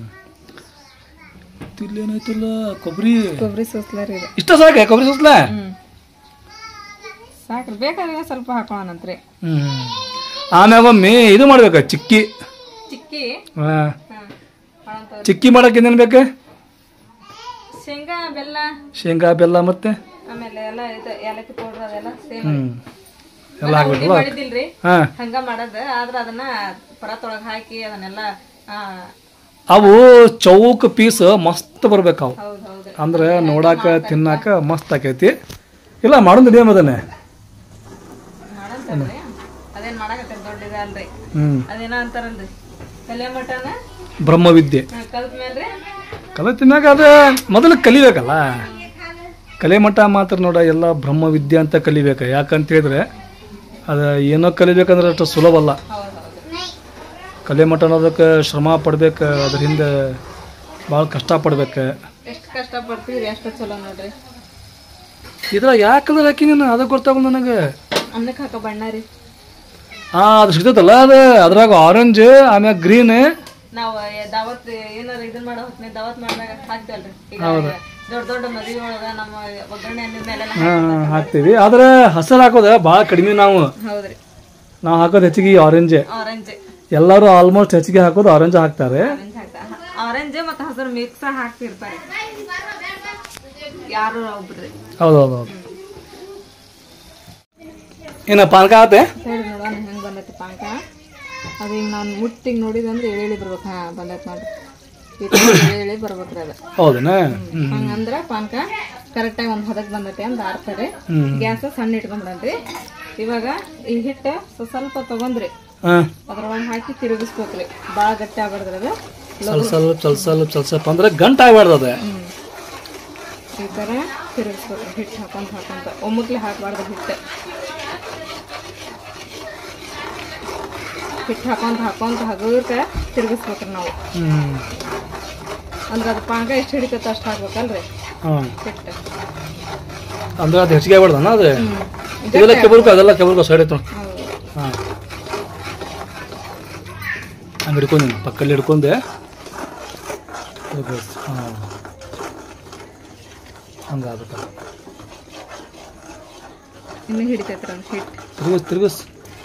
ಇಲ್ಲೇನಾಯ್ತಲ್ಲ ಕೊಬ್ಬರಿ ಕೊಬ್ಬರಿ ಸೋಸ್ಲ ರೀ ಇದು ಇಷ್ಟ ಸಾಕೆ ಕೊಬ್ಬರಿ ಸುಸ್ಲ ಹ್ಮ್ ಸಾಕ್ರಿ ಬೇಕಾದ್ರೆ ಸ್ವಲ್ಪ ಹಾಕೋಣಂತ್ರಿ ಹ್ಮ್ ಆಮ್ಯಾಗ ಒಮ್ಮೆ ಇದು ಮಾಡ್ಬೇಕ ಚಿಕ್ಕಿ ಚಿಕ್ಕಿ ಹಾ ಹಾ ಮಾಡಂತ ಚಿಕ್ಕಿ ಮಾಡಕ್ಕೆ ಏನೇನು ಬೇಕು ಶೇಂಗಾ ಬೆಲ್ಲ ಶೇಂಗಾ ಬೆಲ್ಲ ಮತ್ತೆ ಆಮೇಲೆ ಎಲ್ಲ ಇದು ಏಲಕ್ಕಿ ಪೌಡ್ರ್ ಅದೆಲ್ಲ ಸೇಮ್ ಹ್ಮ್ ಎಲ್ಲ ಹಾಕ್ಬಿಟ್ರಲ್ಲ ಮಾಡಿದಿಲ್ರಿ ಹಾ ಹಂಗ ಮಾಡದ ಆದ್ರ ಅದನ್ನ ಪರತೊಳಗ ಹಾಕಿ ಅದನ್ನೆಲ್ಲ ಆ, ಅವು ಚೌಕ್ ಪೀಸ್ ಮಸ್ತ್ ಬರ್ಬೇಕು ಅವು ಹೌದ್ ಹೌದ್ರಿ ಅಂದ್ರೆ ನೋಡಾಕ ತಿನ್ನಾಕ ಮಸ್ತ್ ಆಕೈತಿ ಇಲ್ಲ ಮಾಡೋದು ಅದನ್ನೇ ಮಾಡಂತಲ್ರಿ ಅದೇನ್ ಮಾಡಕತ್ತೀರಿ ದೊಡ್ಡ ಇದಲ್ರಿ ಹ್ಮ್ ಅದೇನ ಅಂತಾರಲ್ರಿ ಕಲೆ ಮಠನ ಬ್ರಹ್ಮವಿದ್ಯೆ ಕಲ್ತ ಮೇಲ್ರಿ ಕಲಿತಿನಾಗ ಅದು ಮೊದಲು ಕಲಿಬೇಕಲ್ಲ ಕಲೆ ಮಠ ಮಾತ್ರ ನೋಡ ಎಲ್ಲ ಬ್ರಹ್ಮವಿದ್ಯೆ ಅಂತ ಕಲಿಬೇಕು ಯಾಕಂತ ಹೇಳಿದ್ರೆ ಅದು ಏನೋ ಕಲಿಬೇಕಂದ್ರೆ ಅಷ್ಟು ಸುಲಭ ಅಲ್ಲ ಹೌದು ಹೌದು ಕಲೆ ಮಠ ಅನ್ನೋದಕ್ಕೆ ಶ್ರಮ ಪಡ್ಬೇಕು ಅದ್ರ ಹಿಂದೆ ಭಾಳ ಕಷ್ಟಪಡ್ಬೇಕು ಎಷ್ಟು ಕಷ್ಟ ಪಡ್ತೀವಿ ಎಷ್ಟು ಚಲೋ ನೋಡ್ರಿ ಇದ್ರಾಗ ಯಾಕೆ ಕಲರ್ ಹಾಕಿ ನೀನು ಅದು ಗೊತ್ತಾಗಲ್ಲ ನನಗೆ ಅನ್ನಕ್ಕೆ ಹಾಕೋ ಬಣ್ಣ ರೀ ಹಾಂ ಅದು ಸಿಗ್ತೈತಲ್ಲ ಅದು ಅದ್ರಾಗ ಆರೆಂಜ್ ಆಮ್ಯಾಗ ಗ್ರೀನ್ ನಾವು ದಾವತ್ ಏನಾರ ಇದನ್ ಮಾಡೋ ಹೊತ್ನೆ ದಾವತ್ ಮಾಡಿದಾಗ ಹಾಕ್ತೇವಲ್ರಿ ಈಗ ದೊಡ್ಡ ದೊಡ್ಡ ಮದುವೆ ಒಳಗ ನಮ್ಮ ಒಗ್ಗರಣೆ ಅನ್ನದ ಮೇಲೆಲ್ಲ ಹಾಂ ಹಾಕ್ತೀವಿ ಆದ್ರೆ ಹಸಿರು ಹಾಕೋದು ಭಾಳ ಕಡಿಮೆ ನಾವು ಹೌದ್ರಿ ನಾವು ಹಾಕೋದು ಹೆಚ್ಚಿಗೆ ಆರೆಂಜ್ ಆರೆಂಜ್ ಎಲ್ಲರೂ ಆಲ್ಮೋಸ್ಟ್ ಹೆಚ್ಚಿಗೆ ಹಾಕೋದು ಆರೆಂಜ್ ಹಾಕ್ತಾರೆ ಆರೆಂಜ್ ಹಾಕ್ತಾ ಆರೆಂಜ್ ಮತ್ತೆ ಹಸಿರು ಮಿಕ್ಸ್ ಹಾಕ್ತಿರ್ತಾರೆ ಯಾರು ಒಬ್ರಿ ಹೌದು ಹೌದು ಹೌದು ಏನು ಪಾನಕ ಆತೆ ಹೇಳಿ ನೋಡೋಣ ಹೆಂಗ್ ಬಂದೈತಿ ಪಾನಕ ಅದು ಈಗ ನಾನು ಮುಟ್ಟಿಗೆ ನೋಡಿದಂದ್ರೆ ಎಳಿ ಬರ್ಬೇಕು ಹಾ ಬಂದೈತಿ ನೋಡ್ರಿ ಈ ತರ ಎಳಿ ಬರ್ಬೇಕ್ರಿ ಅದು ಹೌದೇನಾ ಹ್ಞೂ ಹಂಗಂದ್ರ ಪಾನಕ ಕರೆಕ್ಟಾಗಿ ಒಂದು ಹದಕ್ಕೆ ಬಂದೈತಿ ಅಂತ ಆಡ್ತಾರೆ ಹ್ಞೂ ಗ್ಯಾಸ್ ಸಣ್ಣ ಇಟ್ಕೊಂಡ್ಬಿಡನ್ರಿ ಇವಾಗ ಈ ಹಿಟ್ಟು ಸ್ವ- ಸ್ವಲ್ಪ ತಗೊಂಡ್ರಿ ಹಾಂ ಅದ್ರೊಳಗೆ ಹಾಕಿ ತಿರುಗಿಸ್ಬೇಕ್ರಿ ಭಾಳ ಗಟ್ಟಿ ಆಗ್ಬಾರ್ದ್ರಿ ಅದು ಸ್ವಲ್ಪ ಸ್ವಲ್ಪ ಸ್ವಲ್ಪ ಸ್ವಲ್ಪ ಸ್ವಲ್ಪ ಸ್ವಲ್ಪ ಅಂದ್ರೆ ಗಂಟು ಆಗ್ಬಾರ್ದು ಅದು ಹ್ಮ್. ಈ ಥರ ತಿರುಗಿಸ್ಬೇಕ್ರಿ ಹಿಟ್ಟು ಹಾಕೊಂತ ಹಾಕೊಂತ ಒಮ್ಮಕ್ಲೆ ಹಾಕಬಾರ್ದು ಹಿಟ್ಟು ಹಿಟ್ಟು ಹಾಕೊಂತ ಹಾಕೊಂತ ಹಗುರ್ಕ ತಿರುಗಿಸ್ಬೇಕ್ರಿ ನಾವು ಹ್ಞೂ ಅಂದ್ರೆ ಅದು ಪಾಕ ಎಷ್ಟು ಹಿಡಿತೈತೆ ಅಷ್ಟು ಹಾಕ್ಬೇಕಲ್ರಿ ಹಾಂ ಹಿಟ್ಟು ಅಂದ್ರೆ ಅದು ಹೆಚ್ಚಿಗೆ ಆಗ್ಬಾರ್ದನ ಅದು ಹ್ಮ್ ಇದೆಲ್ಲ ಕೆಬರ್ಕು ಅದೆಲ್ಲ ಕೆಬರ್ಕು ಸೈಡ್ ಐತೆ ಹೌದು ಹಾಂ ಹಂಗೆ ಹಿಡ್ಕೊಂಡು ಪಕ್ಕಲ್ಲಿ ಹಿಡ್ಕೊಂಡೆ ಹಾಂ ಹಂಗೆ ಆಗ್ಬೇಕಲ್ಲ ಇನ್ನೂ ಹಿಡಿತೈತ್ರಿ ಅದು ಹಿಟ್ಟು ತಿರುಗಿಸ್ ತಿರುಗಿಸ್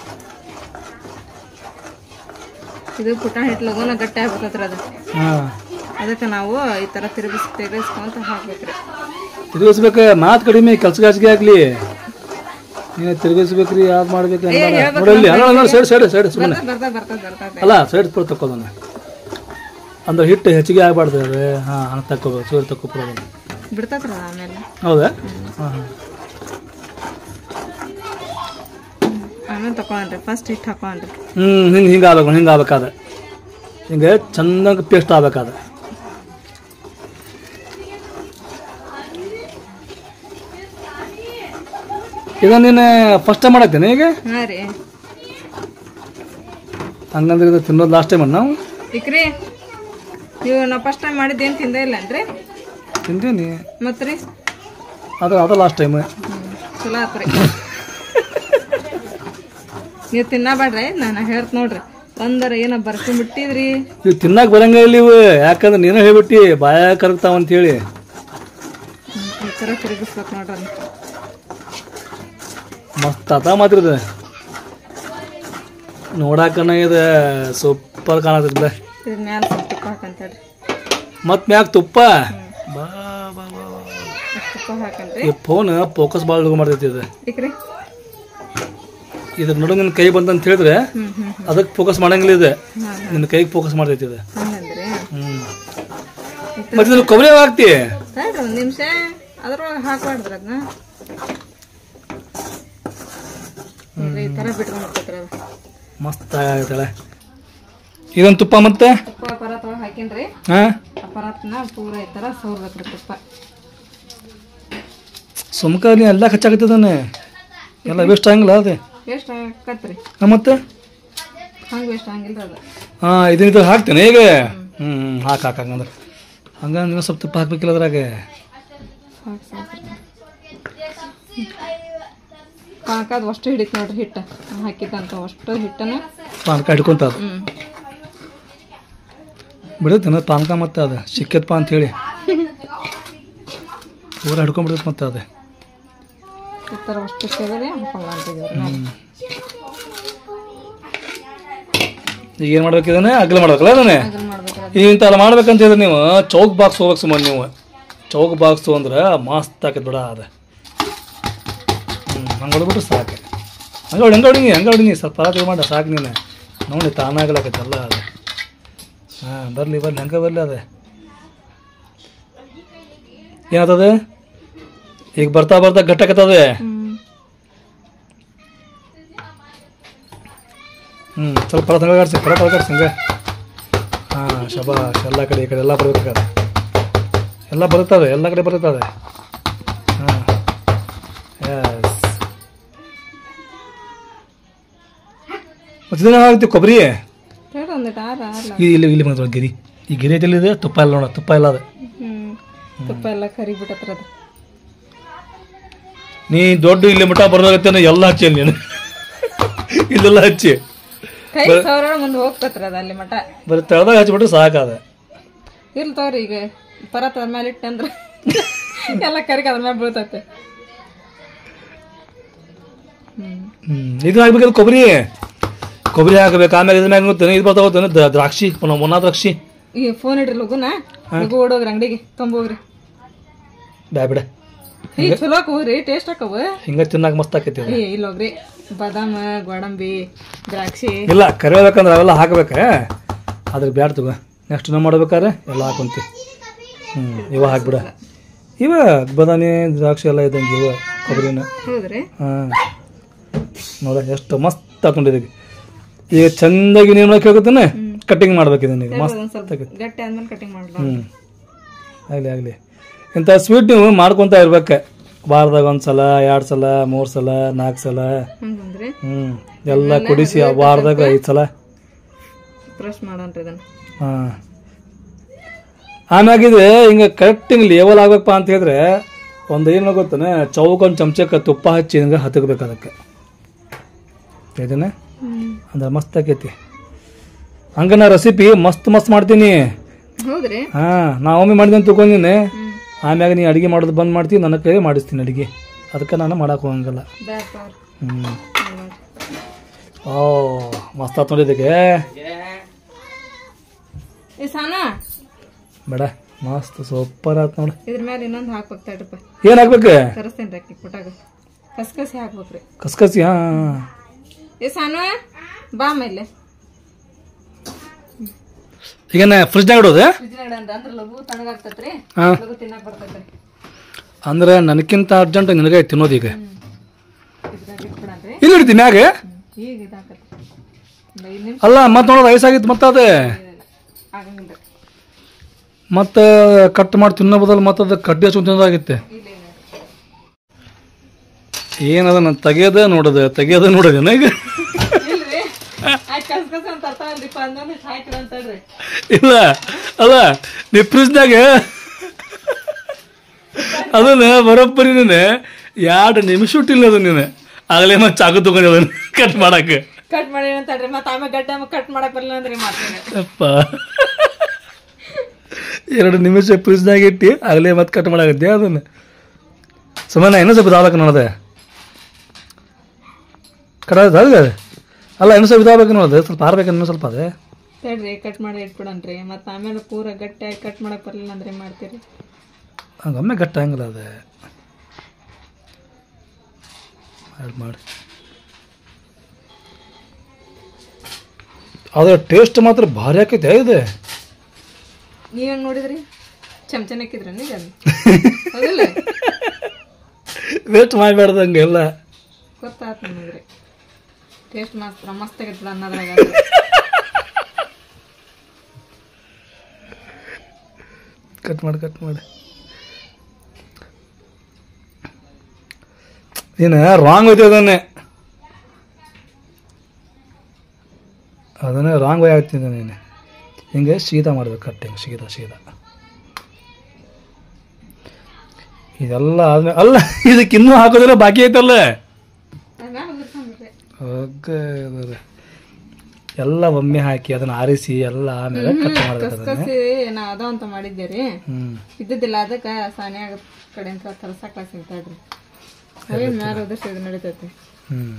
ಇದು ಪುಟ ಹಿಟ್ಟು ಲಗೋನ ಗಟ್ಟಿ ಆಗ್ಬೇಕತ್ರಿ ಅದು ಹಾಂ ಅದಕ್ಕೆ ನಾವು ಈ ಥರ ತಿರುಗಿಸ್ ತಿರುಗಿಸ್ಕೊಂತ ಹಾಕ್ಬೇಕ್ರಿ ತಿರುಗಿಸ್ಬೇಕು ಮಾತು ಕಡಿಮೆ ಕೆಲ್ಸ ಗಾಸಿಗೆ ಆಗಲಿ ನೀನು ತಿರುಗಿಸ್ಬೇಕ್ರಿ ಯಾವ್ದು ಮಾಡ್ಬೇಕು ನೋಡಲ್ಲಿ ಅಲ್ಲ ಅಲ್ಲ ಸೈಡ್ ಸೈಡ್ ಸೈಡ್ ಸುಮ್ಮನೆ ಬರ್ತದ ಬರ್ತದ ಬರ್ತದ ಅಲ್ಲ ಸೈಡ್ ಪುರ ತಕ್ಕೋದನ್ನ ಅಂದ್ರೆ ಹಿಟ್ಟು ಹೆಚ್ಚಿಗೆ ಆಗಬಾರ್ದು ಅದು ಹಾಂ ಹಂಗೆ ತಕ್ಕೋಬೇಕು ಸೈಡ್ ತಕ್ಕೊಬಿಡೋದು ಬಿಡ್ತೈತ್ರಿ ಅದು ಆಮೇಲೆ ಹೌದಾ ಹಾಂ ಹಾಂ ಆಮೇಲೆ ತಕೊಂಡ್ರಿ ಫಸ್ಟ್ ಹಿಟ್ಟು ಹಾಕೊಂಡ್ರಿ ಹ್ಞೂ ಹಿಂಗೆ ಹಿಂಗೆ ಆಗ್ಬೇಕು ಹಿಂಗೆ ಆಗ್ಬೇಕಾದ ಹಿಂಗೆ ಚೆನ್ನಾಗಿ ಪೇಸ್ಟ್ ಆಗ್ಬೇಕಾದ ಈಗ ನೀನು ಫಸ್ಟ್ ಟೈಮ್ ಮಾಡತ್ತೇನೆ ಈಗ ಹಾಂ ರೀ ಹಂಗಂದ್ರೆ ಇದು ತಿನ್ನೋದು ಲಾಸ್ಟ್ ಟೈಮ್ ನಾವು ಇಕ್ರಿ ನೀವು ನಾ ಫಸ್ಟ್ ಟೈಮ್ ಮಾಡಿದ್ದು ಏನು ತಿಂದೇ ಇಲ್ಲನ್ರಿ ತಿಂತೀನಿ ಮತ್ತೆ ರೀ ಅದು ಅದು ಲಾಸ್ಟ್ ಟೈಮ್ ಹ್ಞೂ ಚಲೋ ಆತ್ರಿ ನೀವು ತಿನ್ನಬೇಡ್ರಿ ನಾನು ಹೇಳ್ತ ನೋಡ್ರಿ ಒಂದರ ಏನೋ ಬರ್ಸಿ ಬಿಟ್ಟಿದ್ರಿ ಇವು ತಿನ್ನಕ್ಕೆ ಬರಂಗ ಇಲ್ಲ ಇವು ಯಾಕಂದ್ರೆ ನೀನು ಹೇಳ್ಬಿಟ್ಟಿ ಬಾಯ ಕರಗ್ತಾವ ಅಂತೇಳಿ ಹ್ಮ್, ಈ ಥರ ತಿರುಗಿಸ್ಬೇಕು ನೋಡ್ರಿ ಅದನ್ನ. ಮಸ್ತ್ ಆತ ಮಾತ್ರ ಇದು ನೋಡಾಕನ ಇದು ಸೂಪರ್ ಕಾಣತ್ತಿಲ್ಲ ಇದ್ರ ಮ್ಯಾಲ ಸ್ವಲ್ಪ ತುಪ್ಪ ಹಾಕಂತೇಳ್ರಿ ಮತ್ ಮ್ಯಾಗ ತುಪ್ಪ ಬಾ ಬಾ ಬಾ ಬಾ. ಅಷ್ಟು ತುಪ್ಪ ಹಾಕಂತ್ರಿ ಈ ಫೋನ್ ಫೋಕಸ್ ಭಾಳ ಹುಡುಗ ಮಾಡ್ತೈತಿ ಇದು ಇಕ್ರಿ ಇದ್ರ ನಡು ನಿನ್ನ ಕೈ ಬಂದಂತ ಹೇಳಿದ್ರೆ ಹ್ಞೂ ಹ್ಞೂ ಅದಕ್ಕೆ ಫೋಕಸ್ ಮಾಡಂಗಿಲ್ಲ ಇದೆ ಹಾಂ ನಿನ್ನ ಕೈಗೆ ಫೋಕಸ್ ಮಾಡ್ತೈತಿ ಇದು ಹಂಗಂದ್ರಿ ಹ್ಮ್ ಮತ್ತೆ ಇದ್ರ ಕೊಬ್ಬರಿ ಯಾವಾಗ ಹಾಕ್ತಿ ತಡ್ರಿ ಒಂದು ನಿಮಿಷ ಅದ್ರೊಳಗೆ ಹಾಕ್ಬಾರ್ದ್ರಿ ಅದನ್ನ ಈ ಥರ ಬಿಟ್ಕೊಂಡ್ಬಿಡ್ತೈತ್ರಿ ಅದು ಮಸ್ತ್ ಆಗತ್ತಳೆ ಇದೊಂದು ತುಪ್ಪ ಮತ್ತೆ ತುಪ್ಪ ಪರತ್ ಒಳಗೆ ಹಾಕಿನ್ರಿ ಹಾ ಆ ಪರತ್ನ ಪೂರ ಈ ಥರ ಸೋರ್ಬೇಕ್ರಿ ತುಪ್ಪ ಸುಮ್ಕ ನೀ ಎಲ್ಲ ಖರ್ಚಾಗತ್ತದಾನೆ ಎಲ್ಲ ವೇಸ್ಟ್ ಆಗಂಗಿಲ್ಲ ಅದೇ ಎಷ್ಟು ಆಕತ್ರಿ ಹಾ, ಮತ್ತೆ ಹಂಗೆ ವೇಸ್ಟ್ ಹಂಗಿಲ್ಲ ಅದು ಹಾಂ ಇದನ್ನ ಇದ್ರ ಹಾಕ್ತೇನೆ ಈಗ ಹ್ಞೂ ಹಾಕಿ ಹಾಕಿ ಹಂಗಂದ್ರೆ ಹಂಗಂದ್ರೆ ನೀವು ಸ್ವಲ್ಪ ತುಪ್ಪ ಹಾಕ್ಬೇಕಿಲ್ಲ ಅದ್ರಾಗ ಸಾಕು ಸಾಕು ಪಾಕದ ಅಷ್ಟು ಹಿಡಿತು ನೋಡ್ರಿ ಹಿಟ್ಟು ಹಾಕಿದ್ದಂತ ಅಷ್ಟು ಹಿಟ್ಟನ್ನ ಪಾನಕ ಹಿಡ್ಕೊಂತ ಅದು ಹ್ಞೂ ಬಿಡುತ್ತೇನೆ ಪಾನಕ ಮತ್ತೆ ಅದು ಸಿಕ್ಕತ್ಪ ಅಂತೇಳಿ ಪೂರ ಹಿಡ್ಕೊಂಡ್ಬಿಡುತ್ತೆ ಮತ್ತೆ ಅದು ಈ ಥರ ಅಷ್ಟು ಸೇರಿ ಹಾಕೊಂಡ್ ಅಂತಿದ್ದೀವಿ ಈಗ ಏನು ಮಾಡ್ಬೇಕು ಇದನ್ನ ಅಗ್ಲ ಮಾಡ್ಬೇಕಲ್ಲ ಅದನ್ನೇ ಅದನ್ನ ಮಾಡ್ಬೇಕ್ರಿ ಅದು ಇಂಥಲ್ಲ ಮಾಡ್ಬೇಕಂತ ಹೇಳಿದ್ರೆ ನೀವು ಚೌಕ್ ಬಾಕ್ಸ್ ಹೋಗ್ಬೇಕು ಸುಮ್ಮನೆ ನೀವು ಚೌಕ್ ಬಾಕ್ಸ್ ಅಂದ್ರೆ ಮಸ್ತ್ ಆಕೈತೆ ಬಿಡ ಅದು ಹ್ಞೂ ಹಂಗೆ ಹೊಡ್ಬಿಟ್ರೆ ಸಾಕು ಹಂಗೆ ಹೊಡಿ ಹಂಗೆ ಹೊಡಿನಿ ಹಂಗೆ ಹೊಡಿನಿ ಸ್ವಲ್ಪ ಪರಾತಿ ಮಾಡ ಸಾಕು ನೀನು ನೋಡಿ ತಾನಾಗ್ಲಾಕೈತೆ ಎಲ್ಲ ಅದು ಹಾಂ ಬರಲಿ ಬರಲಿ ಹಂಗೆ ಬರಲಿ ಅದೇ ಏನಾಗ್ತದೆ ಈಗ ಬರ್ತಾ ಬರ್ತಾ ಗಟ್ಟಾಕತ್ತದೆ ಹ್ಞೂ ಹ್ಞೂ ಸ್ವಲ್ಪ ಪರ ತಂಗಾಡ್ಸಿ ಪರ ತಳಗಾಡ್ಸಿ ಹಂಗೆ ಹಾಂ ಶಬಾಷ್ ಎಲ್ಲ ಕಡೆ ಈ ಕಡೆ ಎಲ್ಲ ಬರ್ಬೇಕಾದ್ರೆ ಎಲ್ಲ ಬರುತ್ತದೆ ಎಲ್ಲ ಕಡೆ ಬರುತ್ತದೆ ಹಾಂ ಎಸ್ ಮತ್ತೆ ಇದನ್ನ ಆಗುತ್ತೆ ಕೊಬ್ಬರಿ ತಡ್ರಿ ಒಂದಿಟ್ಟು ಆರ ಆರ್ಲ ಈ ಇಲ್ಲಿ ಇಲ್ಲಿ ಬಂದ್ರೆ ಗಿರಿ ಈ ಗಿರಿ ಐತಲ್ಲಿದೆ ತುಪ್ಪ ಇಲ್ಲ ನೋಡ ತುಪ್ಪ ಇಲ್ಲ ಅದು ಹ್ಮ್ ತುಪ್ಪ ಎಲ್ಲ ಕರಿ ಬಿಟ್ಟತ್ರ ಅದು ನೀ ದೊಡ್ಡ ಇಲ್ಲಿ ಮಠ ಬರೋದಾಗತ್ತೆ ಎಲ್ಲ ಹಚ್ಚಿ ಅಲ್ಲಿ ನೀನು ಇಲ್ಲೆಲ್ಲ ಹಚ್ಚಿ ಕೈ ಸಾವಿರ ಮುಂದೆ ಹೋಗ್ತತ್ರ ಅದು ಅಲ್ಲಿ ಮಠ ಬರೀ ತೆಳ್ದಾಗ ಹಚ್ಬಿಟ್ರೆ ಸಾಕಾದ ಇರ್ಲಿ ತಗೋರಿ ಈಗ ಪರತ್ ಅದ್ರ ಮೇಲೆ ಇಟ್ಟಂದ್ರೆ ಎಲ್ಲ ಕರಿಗ ಅದ್ರ ಮೇಲೆ ಬೀಳ್ತೈತೆ ಹ್ಮ್ ಹ್ಮ್ ಇದು ಹಾಕ್ಬೇಕಲ್ಲ ಕೊಬ್ಬರಿ ಕೊಬ್ಬರಿ ಹಾಕಬೇಕು ಆಮೇಲೆ ಇದ್ರ ಮ್ಯಾಗ ಗೊತ್ತೇನೆ ಇದು ಬರ್ತಾ ಗೊತ್ತೇನೆ ದ- ದ್ರಾಕ್ಷಿ ಒಣ ದ್ರಾಕ್ಷಿ ಈ ಫೋನ್ ಇಡ್ರಿ ಲಗುನ ಲಗು ಓಡೋಗ್ರಿ ಅಂಗಡಿಗೆ ತೊಂಬೋಗ್ರಿ ಬ್ಯಾ ಬಿಡ ಈ ಚಲೋ ಹೋಗ್ರಿ ಟೇಸ್ಟ್ ಹಾಕವು ಹಿಂಗ ತಿನ್ನಾಕ ಮಸ್ತ್ ಆಕೈತಿ ಅದು. ಏ ಇಲ್ಲ ಹೋಗ್ರಿ ಬಾದಾಮ ಗೋಡಂಬಿ ದ್ರಾಕ್ಷಿ ಇಲ್ಲ ಕರಿಬೇಕಂದ್ರೆ ಅವೆಲ್ಲ ಹಾಕ್ಬೇಕ ಅದ್ರ ಬ್ಯಾಡ ತಗೋ ನೆಕ್ಸ್ಟ್ ನಾವು ಮಾಡ್ಬೇಕಾದ್ರೆ ಎಲ್ಲ ಹಾಕೊಂತಿ ಹ್ಞೂ ಇವ ಹಾಕ್ಬಿಡ ಇವ ಬಾದಾಮಿ ದ್ರಾಕ್ಷಿ ಎಲ್ಲ ಇದ್ದಂಗೆ ಇವ ಕೊಬ್ಬರಿನ ಹೌದ್ರಿ ಹಾಂ ನೋಡ ಎಷ್ಟು ಮಸ್ತ್ ಹಾಕೊಂಡಿದ್ದೀವಿ ಈಗ ಚಂದಾಗಿ ನೀವು ಮಾಡಕ್ಕೆ ಹೋಗುತ್ತಾನೆ ಕಟ್ಟಿಂಗ್ ಮಾಡ್ಬೇಕು ಇದನ್ನ ಈಗ ಮಸ್ತ್ ಒಂದ್ ಸ್ವಲ್ಪ ಗಟ್ಟಿ ಆದ್ಮೇಲೆ ಕಟಿಂಗ್ ಮಾಡ್ಲ ಹ್ಞೂ ಆಗಲಿ ಆಗಲಿ ಇಂಥ ಸ್ವೀಟ್ ನೀವು ಮಾಡ್ಕೊತ ಇರ್ಬೇಕು ವಾರದಾಗ ಒಂದು ಸಲ ಎರಡು ಸಲ ಮೂರು ಸಲ ನಾಲ್ಕು ಸಲ ಹಂಗಂದ್ರಿ ಹ್ಞೂ ಎಲ್ಲ ಕುಡಿಸಿ ಆ ವಾರದಾಗ ಐದು ಸಲ ಬ್ರಷ್ ಮಾಡನ್ರಿ ಇದನ್ನ ಹಾಂ ಆಮ್ಯಾಗಿದ್ರೆ ಹಿಂಗೆ ಕರೆಕ್ಟ್ ಹಿಂಗೆ ಲೇವಲ್ ಆಗ್ಬೇಕಪ್ಪ ಅಂತ ಹೇಳಿದ್ರೆ ಒಂದು ಏನು ಗೊತ್ತಾನೆ ಚೌಕ ಒಂದು ಚಮಚಕ್ಕೆ ತುಪ್ಪ ಹಚ್ಚಿ ಹಿಂಗೆ ಹತ್ತಬೇಕು ಅದಕ್ಕೆ ಇದನ್ನ ಹ್ಮ್ ಅಂದ್ರೆ ಮಸ್ತ್ ಆಕೈತಿ ಹಂಗ ನಾ ರೆಸಿಪಿ ಮಸ್ತ್ ಮಸ್ತ್ ಮಾಡ್ತೀನಿ ಹೌದ್ರಿ ಹಾಂ ನಾ ಒಮ್ಮೆ ಮಾಡಿದೆ ಅಂತ ತಿಳ್ಕೊಂಡಿನಿ ಹ್ಮ್ ಆಮ್ಯಾಗ ನೀ ಅಡುಗೆ ಮಾಡೋದು ಬಂದ್ ಮಾಡ್ತೀನಿ ನನ್ನ ಕೈಲಿ ಮಾಡಿಸ್ತೀನಿ ಅಡುಗೆ ಅದಕ್ಕೆ ನಾನು ಮಾಡಕ್ಕೆ ಹೋಗಂಗಿಲ್ಲ ಬ್ಯಾಡ್ ಪವರ್ ಹ್ಞೂ ಓ ಮಸ್ತ್ ಆತ್ ನೋಡಿದ್ದಕ್ಕೆ ಏ ಸಾನಾ ಬೇಡ ಮಸ್ತ್ ಸೂಪರ್ ಆತ್ ನೋಡಿ ಇದ್ರ ಮೇಲೆ ಇನ್ನೊಂದು ಹಾಕ್ಬೇಕು ತಡ್ರಪ್ಪ ಏನು ಹಾಕ್ಬೇಕು ತರಿಸ್ತೇನೆ ಅಕ್ಕಿ ಕೊಟ್ಟಾಗ ಕಸ್ಕಸಿ ಹಾಕ್ಬೇಕ್ರಿ ಕಸ್ಕಸಿ ಹಾಂ ಏ ಸಾನು ಬಾ ಮೇಲೆ ಈಗ ಫ್ರಿಜ್ನಾಗ ಇಡೋದು ಫ್ರಿಜ್ನಾಗ ಅಂದ್ರ ಅಂದ್ರೆ ಲಘು ತಣ್ಣಗಾಗ್ತೈತ್ರಿ ಹಾಂ ಲಘು ತಿನ್ನಕ್ ಬರ್ತೈತ್ರಿ ಅಂದ್ರೆ ನನಕ್ಕಿಂತ ಅರ್ಜೆಂಟ್ ನಿನಗೆ ತಿನ್ನೋದು ಈಗ ಇದ್ರಾಗ ಇಟ್ಬಿಡನ್ರಿ ಇಲ್ಲಿ ಇಡ್ತೀನಿ ಮ್ಯಾಗ ಈಗ ಇದಾಕತ್ರಿ ಒಂದು ಐದು ನಿಮಿಷ ಅಲ್ಲ ಮತ್ತೆ ನೋಡೋದು ವಯಸ್ಸಾಗಿತ್ತು ಮತ್ತೆ ಅದೇ ಆಗಂಗಿಲ್ಲ ಮತ್ತೆ ಕಟ್ ಮಾಡಿ ತಿನ್ನೋ ಬದಲು ಮತ್ತೆ ಅದು ಕಡ್ಡಿ ಹಚ್ಕೊಂಡು ತಿನ್ನೋದಾಗಿತ್ತೆ ಇಲ್ಲ ಇಲ್ಲ ಏನದ ನಾನು ತೆಗಿಯೋದ ನೋಡೋದು ತೆಗಿಯೋದ ನೋಡೋದೇನ ಈಗ ಇಲ್ರಿ ಆಯ್ತು ಕಸ್ಕಸ ಅಂತ ತರ್ತಾವಲ್ರಿಪ್ಪ ಅಂದ್ಮೇಲೆ ಹಾಕಿರ ಅಂತಳ್ರಿ ಇಲ್ಲ ಅಲ್ಲ ನೀ ಫ್ರಿಜ್ನಾಗ ಅದನ್ನ ಬರೋಬ್ಬರಿ ನೀನು ಎರಡು ನಿಮಿಷ ಇಟ್ಟಿಲ್ಲ ಅದು ನೀನು ಆಗಲೇ ಮತ್ತೆ ಚಾಕು ತಗೊಂಡು ಅದನ್ನ ಕಟ್ ಮಾಡಕ್ಕೆ ಕಟ್ ಮಾಡಿ ಅಂತಳ್ರಿ ಮತ್ತೆ ಆಮೇಲೆ ಗಡ್ಡೆ ಕಟ್ ಮಾಡಕ್ ಬರಲ್ಲ ಅಂದ್ರೆ ಮಾಡ್ತೀನಿ ಅಪ್ಪ ಎರಡು ನಿಮಿಷ ಫ್ರಿಜ್ನಾಗ ಇಟ್ಟು ಆಗಲೇ ಮತ್ತೆ ಕಟ್ ಮಾಡಾಕತ್ತೆ ಅದನ್ನು ಸುಮ್ಮನೆ ಇನ್ನೂ ಸ್ವಲ್ಪ ಇದಾಗಬೇಕು ನೋಡದೆ ಕಡ ಅದ ಅಲ್ಲ ಇನ್ನೂ ಸ್ವಲ್ಪ ಇದಾಗಬೇಕು ನೋಡದೆ ಸ್ವಲ್ಪ ಆರ್ಬೇಕು ಇನ್ನೂ ಸ್ವಲ್ಪ ಅದೇ ತಡ್ರಿ ಕಟ್ ಮಾಡಿ ಇಟ್ಬಿಡನ್ರಿ ಮತ್ತೆ ಆಮೇಲೆ ಪೂರ ಗಟ್ಟಿಯಾಗಿ ಕಟ್ ಮಾಡಕ್ ಬರಲಿಲ್ಲ ಅಂದ್ರೆ ಏನ್ ಮಾಡ್ತೀರಿ ಹಂಗೆ ಒಮ್ಮೆ ಗಟ್ಟ ಹಂಗಿಲ್ಲ ಅದೇ ಆ್ಯಡ್ ಮಾಡಿ ಅದ್ರ ಟೇಸ್ಟ್ ಮಾತ್ರ ಭಾರಿ ಆಕೈತೆ ಇದೆ ನೀವ್ ಹೆಂಗ್ ನೋಡಿದ್ರಿ ಚಮಚನ ಹಾಕಿದ್ರಿ ಈಗ ಹೌದಿಲ್ಲ ವೇಸ್ಟ್ ಮಾಡಬೇಡ್ದು ಹಂಗೆಲ್ಲ ಗೊತ್ತಾತ್ ನಿಮಗ್ರಿ ಟೇಸ್ಟ್ ಮಾತ್ರ ಮಸ್ತ್ ಆಗೈತಲ್ಲ ಅನ್ನೋದ್ರಾಗ ಕಟ್ ಮಾಡಿ ಕಟ್ ಮಾಡಿ ನೀನು ರಾಂಗ್ ಹೋಯ್ತು ಅದನ್ನೇ ಅದನ್ನೇ ರಾಂಗ್ ವೇ ಆಗ್ತಿದ್ದೆ ನೀನು ಹಿಂಗೆ ಸೀದಾ ಮಾಡ್ಬೇಕು ಕಟ್ ಹಿಂಗೆ ಸೀದಾ ಸೀದಾ ಇದೆಲ್ಲ ಆದ್ಮೇಲೆ ಅಲ್ಲ ಇದಕ್ಕೆ ಇನ್ನೂ ಹಾಕೋದ್ರೆ ಬಾಕಿ ಐತಲ್ಲ ಓಕೆ ಅದ್ರ ಎಲ್ಲ ಒಮ್ಮೆ ಹಾಕಿ ಅದನ್ನ ಆರಿಸಿ ಎಲ್ಲ ಆಮೇಲೆ ಕಟ್ ಮಾಡ್ಬೇಕು ಅದನ್ನ ಕಸ್ಕಸಿ ನಾ ಅದ ಅಂತ ಮಾಡಿದ್ದೆ ರೀ ಹ್ಮ್ ಇದ್ದಿದ್ದಿಲ್ಲ ಅದಕ್ಕೆ ಸಾನ್ಯಾಗ ಕಡೆಯಿಂದ ತರ್ಸಕ್ ಸಿಗ್ತಾಡ್ರಿ ಅವೇನ್ ಮ್ಯಾಲ ಹೋದಷ್ಟು ಇದು ನಡೀತೈತಿ ಹ್ಮ್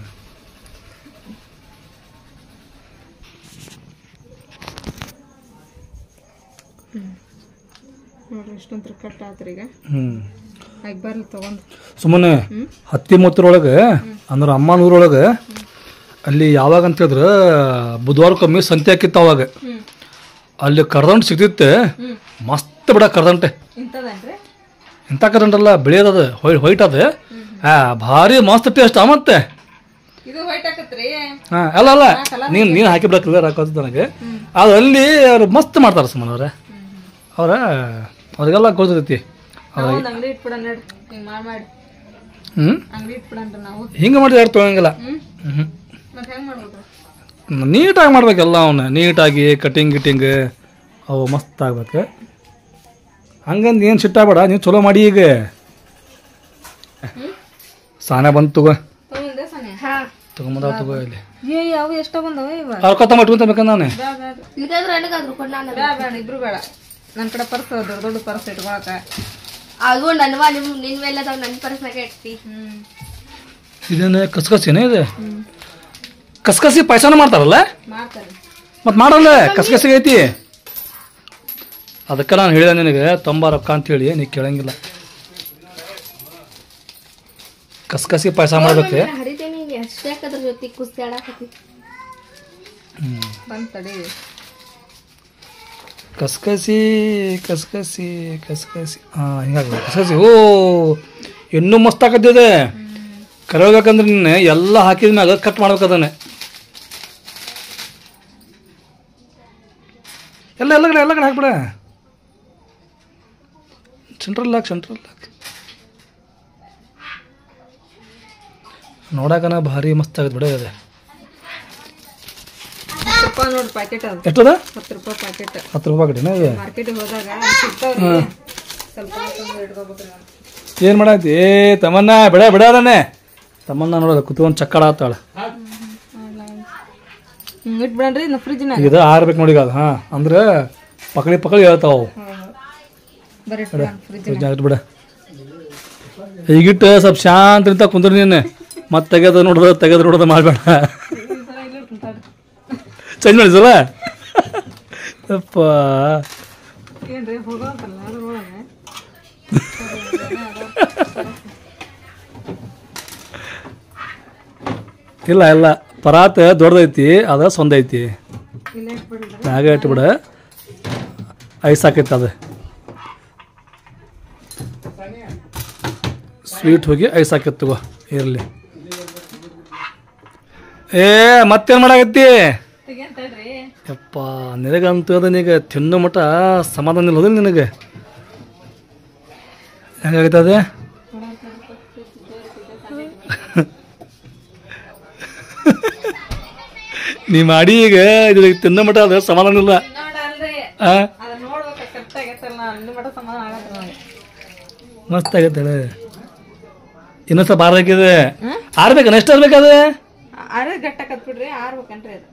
ನೋಡ್ರಿ ಇಷ್ಟೊಂದ್ರ ಕಟ್ ಆತ್ರಿ ಈಗ ಹ್ಮ್ ಆಗ ಬರ್ಲಿ ತಗೊಂಡ್ ಸುಮ್ಮನೆ ಹತ್ತಿ ಮೊತ್ತರೊಳಗೆ ಅಂದ್ರೆ ಅಮ್ಮನೂರೊಳಗೆ ಅಲ್ಲಿ ಯಾವಾಗ ಅಂತ ಹೇಳಿದ್ರೆ ಬುಧವಾರಕ್ಕೊಮ್ಮೆ ಸಂತೆ ಹಾಕಿತ್ತು ಅವಾಗ ಹ್ಮ್ ಅಲ್ಲಿ ಕರ್ದಂಟು ಸಿಗ್ತಿತ್ತೆ ಹ್ಮ್ ಮಸ್ತ್ ಬಿಡ ಕರ್ದಂಟೆ ಇಂಥದನ್ರಿ ಎಂಥ ಕರ್ದಂಟಲ್ಲ ಬೆಳೆಯೋದದು ಹೊಯ್ ಹೊಯ್ಟ್ ಅದು ಆ ಭಾರಿ ಮಸ್ತ್ ಟೇಸ್ಟ್ ಮತ್ತೆ ಇದು ವೈಟ್ ಹಾಕತ್ರಿ ಹಾ ಅಲ್ಲ ಅಲ್ಲ ನೀನ್ ನೀನ್ ಹಾಕಿ ಬಿಡ ಕ್ಲಿಯರ್ ಹಾಕೋದು ನನಗೆ ಆದ್ರೆ ಅಲ್ಲಿ ಅವ್ರು ಮಸ್ತ್ ಮಾಡ್ತಾರೆ ಸುಮ್ಮನೆ ಅವ್ರೆ ಅವ್ರ ಅವ್ರಿಗೆಲ್ಲ ಗೊತ್ತೈತಿ ನಾವು ಒಂದ್ ಅಂಗಡಿ ಇಟ್ಬಿಡ ನೋಡ್ರಿ ಹಿಂಗ್ ಮಾಡಿ ಮಾಡಿ ಹ್ಮ್ ಅಂಗಡಿ ಇಟ್ಬಿಡನ್ರಿ ನಾವು ಹಿಂಗೆ ಮಾಡಿ ಯಾರು ತೊಗೊಳಂಗಿಲ್ಲ ಹ್ಮ್ ಹ್ಮ್ ಮತ್ ಹೆಂಗ್ ಮಾಡ್ಬೇಕ್ರಿ ನೀಟಾಗಿ ಮಾಡ್ಬೇಕೆಲ್ಲ ಅವನ್ನ ನೀಟಾಗಿ ಕಟಿಂಗ್ ಗಿಟಿಂಗ್ ಅವು ಮಸ್ತ್ ಆಗ್ಬೇಕು ಹಂಗಂದು ಏನು ಸಿಟ್ಟಾಗಬೇಡ ನೀವು ಚಲೋ ಮಾಡಿ ಈಗ ಸಾನ ಬಂತು ತಗೋ ತಗೊಂಡೆ ಸನಿ ತಗೊಂಬಂದ ತಗೋ ಇಲ್ಲಿ ಏ ಅವು ಎಷ್ಟ ಬಂದವ ಇವ ಅವ್ರ ಕೊತ್ತಂಬ ಇಟ್ಕೊಂತ ಬೇಕಂದ ನಾನು ಬ್ಯಾ ಬ್ಯಾಡ ಇಲ್ಕಾದ್ರೆ ನನಗಾದ್ರು ಕೊಡ್ ನಾನು ಬ್ಯಾ ಬೇಡ ಇಬ್ರು ಬೇಡ ನನ್ ಕಡೆ ಪರ್ಸ್ ದೊಡ್ಡ ದೊಡ್ಡ ಪರ್ಸ್ ಇಟ್ಕೊಳಕ ಅದು ನನ್ವ ನಿಮ್ ನಿನ್ ಮೇಲೆ ಅದಾವ ನನ್ ಪರ್ಸ್ನಾಗ ಇಡ್ತಿ ಹ್ಮ್ ಇದೇನು ಕಸ್ಕಸಿನೇ ಇದೆ ಕಸ್ಕಸಿ ಪಾಯಸನ ಮಾಡ್ತಾರಲ್ಲ ಮಾಡ್ತಾರೆ ಮತ್ತೆ ಮಾಡಲ್ಲ ಕಸ್ಕಸಿಗೆ ಐತಿ ಅದಕ್ಕೆ ನಾನು ಹೇಳಿದೆ ನಿನಗೆ ತೊಂಬ ರೊಕ್ಕ ಅಂತ ಹೇಳಿ ನೀ ಕೇಳಂಗಿಲ್ಲ ಕಸ್ಕಸಿ ಪಾಯಸ ಮಾಡ್ಬೇಕು ಹರಿತೇನಿ ಅಷ್ಟೇ ಅದ್ರ ಜೊತೆ ಕುಸ್ತಿ ಆಡಾಕತಿ ಹ್ಮ್ ಬಂದ್ ತಡಿ ಕಸ್ಕಸಿ ಕಸ್ಕಸಿ ಕಸ್ಕಸಿ ಹಾಂ ಹಿಂಗಾಗಿ ಕಸ್ಕಸಿ ಓ ಇನ್ನೂ ಮಸ್ತ್ ಆಕತ್ತಿದೆ ಕರಿಬೇಕಂದ್ರೆ ನಿನ್ನೆ ಎಲ್ಲ ಹಾಕಿದ ಮ್ಯಾಗ ಕಟ್ ಮಾಡ್ಬೇಕು ಅದನ್ನೇ ಎಲ್ಲ ಎಲ್ಲ ಕಡೆ ಎಲ್ಲ ಕಡೆ ಹಾಕ್ಬಿಡ ಸೆಂಟ್ರಲ್ ಹಾಕ್ ಸೆಂಟ್ರಲ್ ಹಾಕ್ ನೋಡಕನ ಭಾರಿ ಮಸ್ತ್ ಆಗತ್ತೆ ಬಿಡ ಇದೆ ಹತ್ತು ರೂಪಾಯಿ ನೋಡ್ರಿ ಪ್ಯಾಕೆಟ್ ಅದು ಎಷ್ಟದ ಹತ್ತು ರೂಪಾಯಿ ಪ್ಯಾಕೆಟ್ ಹತ್ತು ರೂಪಾಯಿ ಕಡೆನಾ ಇದೆ ಮಾರ್ಕೆಟಿಗೆ ಹೋದಾಗ ಸಿಗ್ತಾವ್ರಿ ಸ್ವಲ್ಪ ತಂದು ಇಟ್ಕೋಬೇಕ್ರಿ ನಾನು ಏನ್ ಮಾಡಾಯ್ತಿ ಏ ತಮ್ಮನ್ನ ಬಿಡ ಬಿಡ ಅದನ್ನೇ ತಮ್ಮನ್ನ ನೋಡೋದು ಕುತ್ಕೊಂಡ್ ಚಕ್ಕಡ ಆತಾಳ ಹಿಂಗ್ ಇಟ್ಬಿಡನ್ರಿ ಇನ್ನು ಫ್ರಿಜ್ನಾಗ ಈಗ ಆರ್ಬೇಕು ನೋಡಿ ಈಗ ಅದು ಹಾ ಅಂದ್ರೆ ಪಕಳಿ ಪಕಳಿ ಹೇಳ್ತಾವ ಅವು ಬರೀ ಇಟ್ಬಿಡಣ ಫ್ರಿಜ್ ಫ್ರಿಜ್ನಾಗ ಬಿಡ ಈಗಿಟ್ಟು ಸ್ವಲ್ಪ ಶಾಂತ ನಿಂತ ಕುಂದ್ರ ನೀನು ಮತ್ತೆ ತೆಗೆದು ನೋಡೋದು ತೆಗೆದು ನೋಡೋದು ಮಾಡಬೇಡ ಚೇಂಜ್ ಮಾಡಿಸಲ್ಲ ಅಪ್ಪ ಏನ್ರಿ ಹೋಗೋಂತಲ್ಲ ಅದ್ರೊಳಗೆ ಇಲ್ಲ ಇಲ್ಲ ಪರಾತ ದೊಡ್ಡದೈತಿ ಅದ ಸೊಂದ ಐತಿ ಇಲ್ಲೇ ಇಟ್ಬಿಡ್ರಿ ಮ್ಯಾಗ ಇಟ್ಬಿಡ ಐಸ್ ಹಾಕೈತಿ ಅದು ಸ್ವೀಟ್ ಹೋಗಿ ಐಸ್ ಹಾಕೈತಿ ತಗೋ ಇರಲಿ ಏ ಮತ್ತೇನು ಮಾಡಾಕತ್ತಿ ತೆಗಿಯನ್ ತಡ್ರಿ ಯಪ್ಪ ನಿನಗಂತೂ ಅದ ನೀಗ ತಿನ್ನೋ ಮಟ ಸಮಾಧಾನ ಇಲ್ಲೋದಿಲ್ಲ ನಿನಗೆ ಹೆಂಗಾಗೈತೆ ಅದೇ ನೀ ಮಾಡಿ ಈಗ ಇದು ತಿನ್ನೋ ಮಟ ಅದು ಸಮಾಧಾನ ಇಲ್ಲ ನೋಡಲ್ರಿ ಆ ಅದನ್ನ ನೋಡ್ಬೇಕು ಕರೆಕ್ಟ್ ಆಗೈತಲ್ಲ ಅಲ್ಲಿ ಮಟ ಸಮಾಧಾನ ಆಗತ್ತೆ ನನಗೆ ಮಸ್ತ್ ಆಗೈತೆ ಹೇಳು. ಇನ್ನೊಂದ್ ಸ್ವಲ್ಪ ಆರ್ಬೇಕಿದೆ ಹ್ಮ್? ಆರ್ಬೇಕು ಎಷ್ಟು ಆರ್ಬೇಕದು ಅರೆ ಗಟ್ಟ ಕತ್ಬಿಡ್ರಿ ಆರ್ಬೇಕನ್ರಿ ಅದು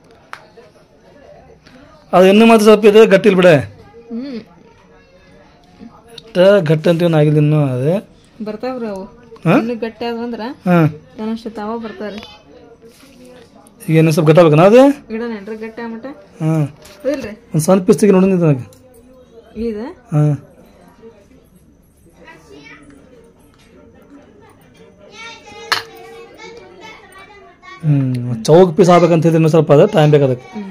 ಅದು ಇನ್ನೂ ಮತ್ತೆ ಸ್ವಲ್ಪ ಇದೆ ಗಟ್ಟಿಲ್ ಬಿಡ ಹ್ಮ್ ಅಷ್ಟ ಗಟ್ಟಿ ಅಂತ ಏನು ಆಗಿಲ್ಲ ಇನ್ನೂ ಅದು ಬರ್ತಾವ್ರಿ ಅವು ಹಾ? ಇನ್ನು ಗಟ್ಟಿ ಆದ್ವು ಅಂದ್ರ ಹಾಂ ಏನಷ್ಟು ತಾವ ಬರ್ತಾವ್ರಿ ಈಗ ಇನ್ನೂ ಸ್ವಲ್ಪ ಗಟ್ಟಾಗಬೇಕನ ಅದು ಇಡನೇನ್ರಿ ಗಟ್ಟಿ ಆಗ್ಮಟ ಹಾಂ ಇಲ್ರಿ ಒಂದು ಸಣ್ಣ ಪಿಸ್ತಿಗೆ ನೋಡಿದ್ದೆ ನನಗೆ ಇದು ಹಾಂ ಹ್ಞೂ ಚೌಕ್ ಪೀಸ್ ಆಗ್ಬೇಕಂತ ಇದ್ರೆ ಇನ್ನೂ ಸ್ವಲ್ಪ ಅದು ಟೈಮ್ ಬೇಕು ಅದಕ್ಕೆ ಹ್ಮ್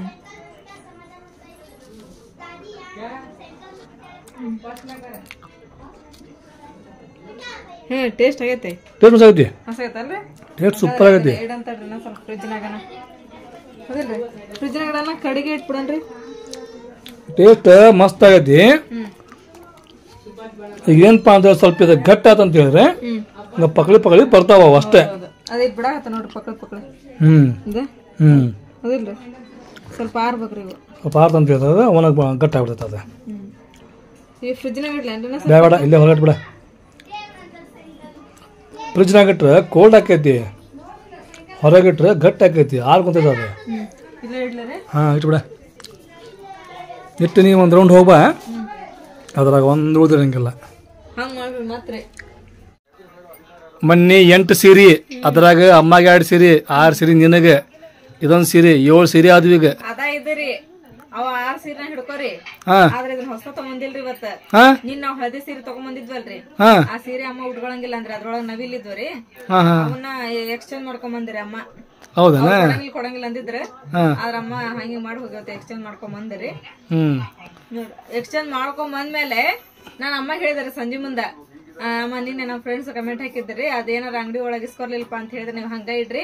ಹ್ಮ್ ಟೇಸ್ಟ್ ಆಗೈತೆ ಟೇಸ್ಟ್ ಮಸ್ತ್ ಆಗೈತಿ ಹಸಾಗೈತಲ್ರಿ ಟೇಸ್ಟ್ ಸೂಪರ್ ಆಗೈತಿ ಇಡಂತಡ್ರಿ ನಾ ಸ್ವಲ್ಪ ಫ್ರಿಜ್ನಾಗನ ಹೌದಿಲ್ರಿ ಫ್ರಿಜ್ನಾಗ ಕಡಿಗೆ ಇಟ್ಬಿಡನ್ರಿ ಟೇಸ್ಟ್ ಮಸ್ತ್ ಆಗೈತಿ ಹ್ಮ್ ಈಗ ಏನಪ್ಪ ಅಂದ್ರೆ ಸ್ವಲ್ಪ ಇದು ಗಟ್ಟಿ ಆತ ಅಂತ ಹೇಳಿದ್ರೆ ಹ್ಮ್ ಹಿಂಗೆ ಪಕಳಿ ಪಕಳಿ ಬರ್ತಾವ ಅವು ಅಷ್ಟೇ ಹೌದು ಅದೇ ಬಿಡಾಕತ್ತ ನೋಡ್ರಿ ಪಕ್ಕದ ಪಕ್ಕದ ಹ್ಞೂ ಇದೆ ಹ್ಞೂ ಹೌದಿಲ್ರಿ ಸ್ವಲ್ಪ ಆರ್ಬೇಕ್ರಿ ಇವು ಸ್ವಲ್ಪ ಆರ್ತ ಅಂತ ಹೇಳ್ತದೆ ಅವನಾಗ ಗಟ್ಟಿ ಆಗ್ಬಿಡ್ತದೆ ಅದು ಹ್ಮ್ ಈ ಫ್ರಿಜ್ನಾಗ ಇಡ್ಲೇನ್ರಿ ನಾ ಬೇಡ ಬೇಡ ಇಲ್ಲೇ ಹೊರಗಟ್ಟು ಬಿಡ ಫ್ರಿಜ್ನಾಗ ಇಟ್ರೆ ಕೋಲ್ಡ್ ಆಕೈತಿ ಹೊರಗಿಟ್ರೆ ಗಟ್ಟಿ ಆಕೈತಿ ಆರ್ಕೊಂತೈತೆ ಅದು ಹ್ಮ್ ಇಲ್ಲೇ ಇಡ್ಲರಿ ಹಾಂ ಇಟ್ಬಿಡ ಇಟ್ಟು ನೀವು ಒಂದು ರೌಂಡ್ ಹೋಗ್ಬಾ ಅದ್ರಾಗ ಒಂದು ಉಳಿದಿರಂಗಿಲ್ಲ ಹಂಗ್ ಮಾಡ್ರಿ ಮಾತ್ರಿ ಮೊನ್ನೆ ಎಂಟು ಸೀರೆ ಅದ್ರಾಗ ಅಮ್ಮಗೆ ಎರಡು ಸೀರೆ ಆರು ಸೀರೆ ನಿನಗೆ ಇದೊಂದು ಸೀರೆ ಏಳು ಸೀರೆ ಆದ್ವು ಈಗ ಅದ ಇದ್ರಿ ಅವ ಆರ್ ಸೀರೆ ಹಿಡ್ಕೋರಿ ಹಾಂ ಆದ್ರೆ ಇದನ್ನ ಹೊಸ ತಗೊಂಡಿಲ್ರಿ ಇವತ್ತ ಹಾಂ ನಿನ್ ನಾವ್ ಹಳದಿ ಸೀರೆ ತಗೊಂಬಂದಿದ್ವಲ್ರಿ ಹಾಂ ಆ ಸೀರೆ ಅಮ್ಮ ಉಟ್ಕೊಳಂಗಿಲ್ಲ ಅಂದ್ರೆ ಅದ್ರೊಳಗ ನವಿಲ್ ಇದ್ವರಿ ಹಾಂ ಹಾಂ ಅವನ್ನ ಎಕ್ಸ್ಚೇಂಜ್ ಮಾಡ್ಕೊಂಡ್ ಬಂದಿರಿ ಅಮ್ಮ ಹೌದನ ಕೊಡಂಗಿಲ್ಲ ಕೊಡಂಗಿಲ್ಲ ಅಂದಿದ್ರೆ ಹಾಂ ಆದ್ರ ಅಮ್ಮ ಹಂಗೆ ಮಾಡಿ ಹೋಗ್ಯವತ್ತ ಎಕ್ಸ್ಚೇಂಜ್ ಮಾಡ್ಕೊಂಡ್ ಬಂದಿರಿ ಹ್ಞೂ ಎಕ್ಸ್ಚೇಂಜ್ ಮಾಡ್ಕೊಂಡ್ ಬಂದ್ಮೇಲೆ ನಾನ್ ಅಮ್ಮ ಹೇಳಿದಾರೆ ಸಂಜೆ ಮುಂದ ಆ, ಅಮ್ಮ ನಿನ್ನೆ ನಮ್ಮ ಫ್ರೆಂಡ್ಸ್ ಕಮೆಂಟ್ ಹಾಕಿದ್ರಿ ಅದೇನಾರ ಅಂಗಡಿ ಒಳಗೆ ಇಸ್ಕೊರ್ಲಿಲ್ಪ ಅಂತ ಹೇಳಿದ್ರೆ ನೀವು ಹಂಗ ಇಡ್ರಿ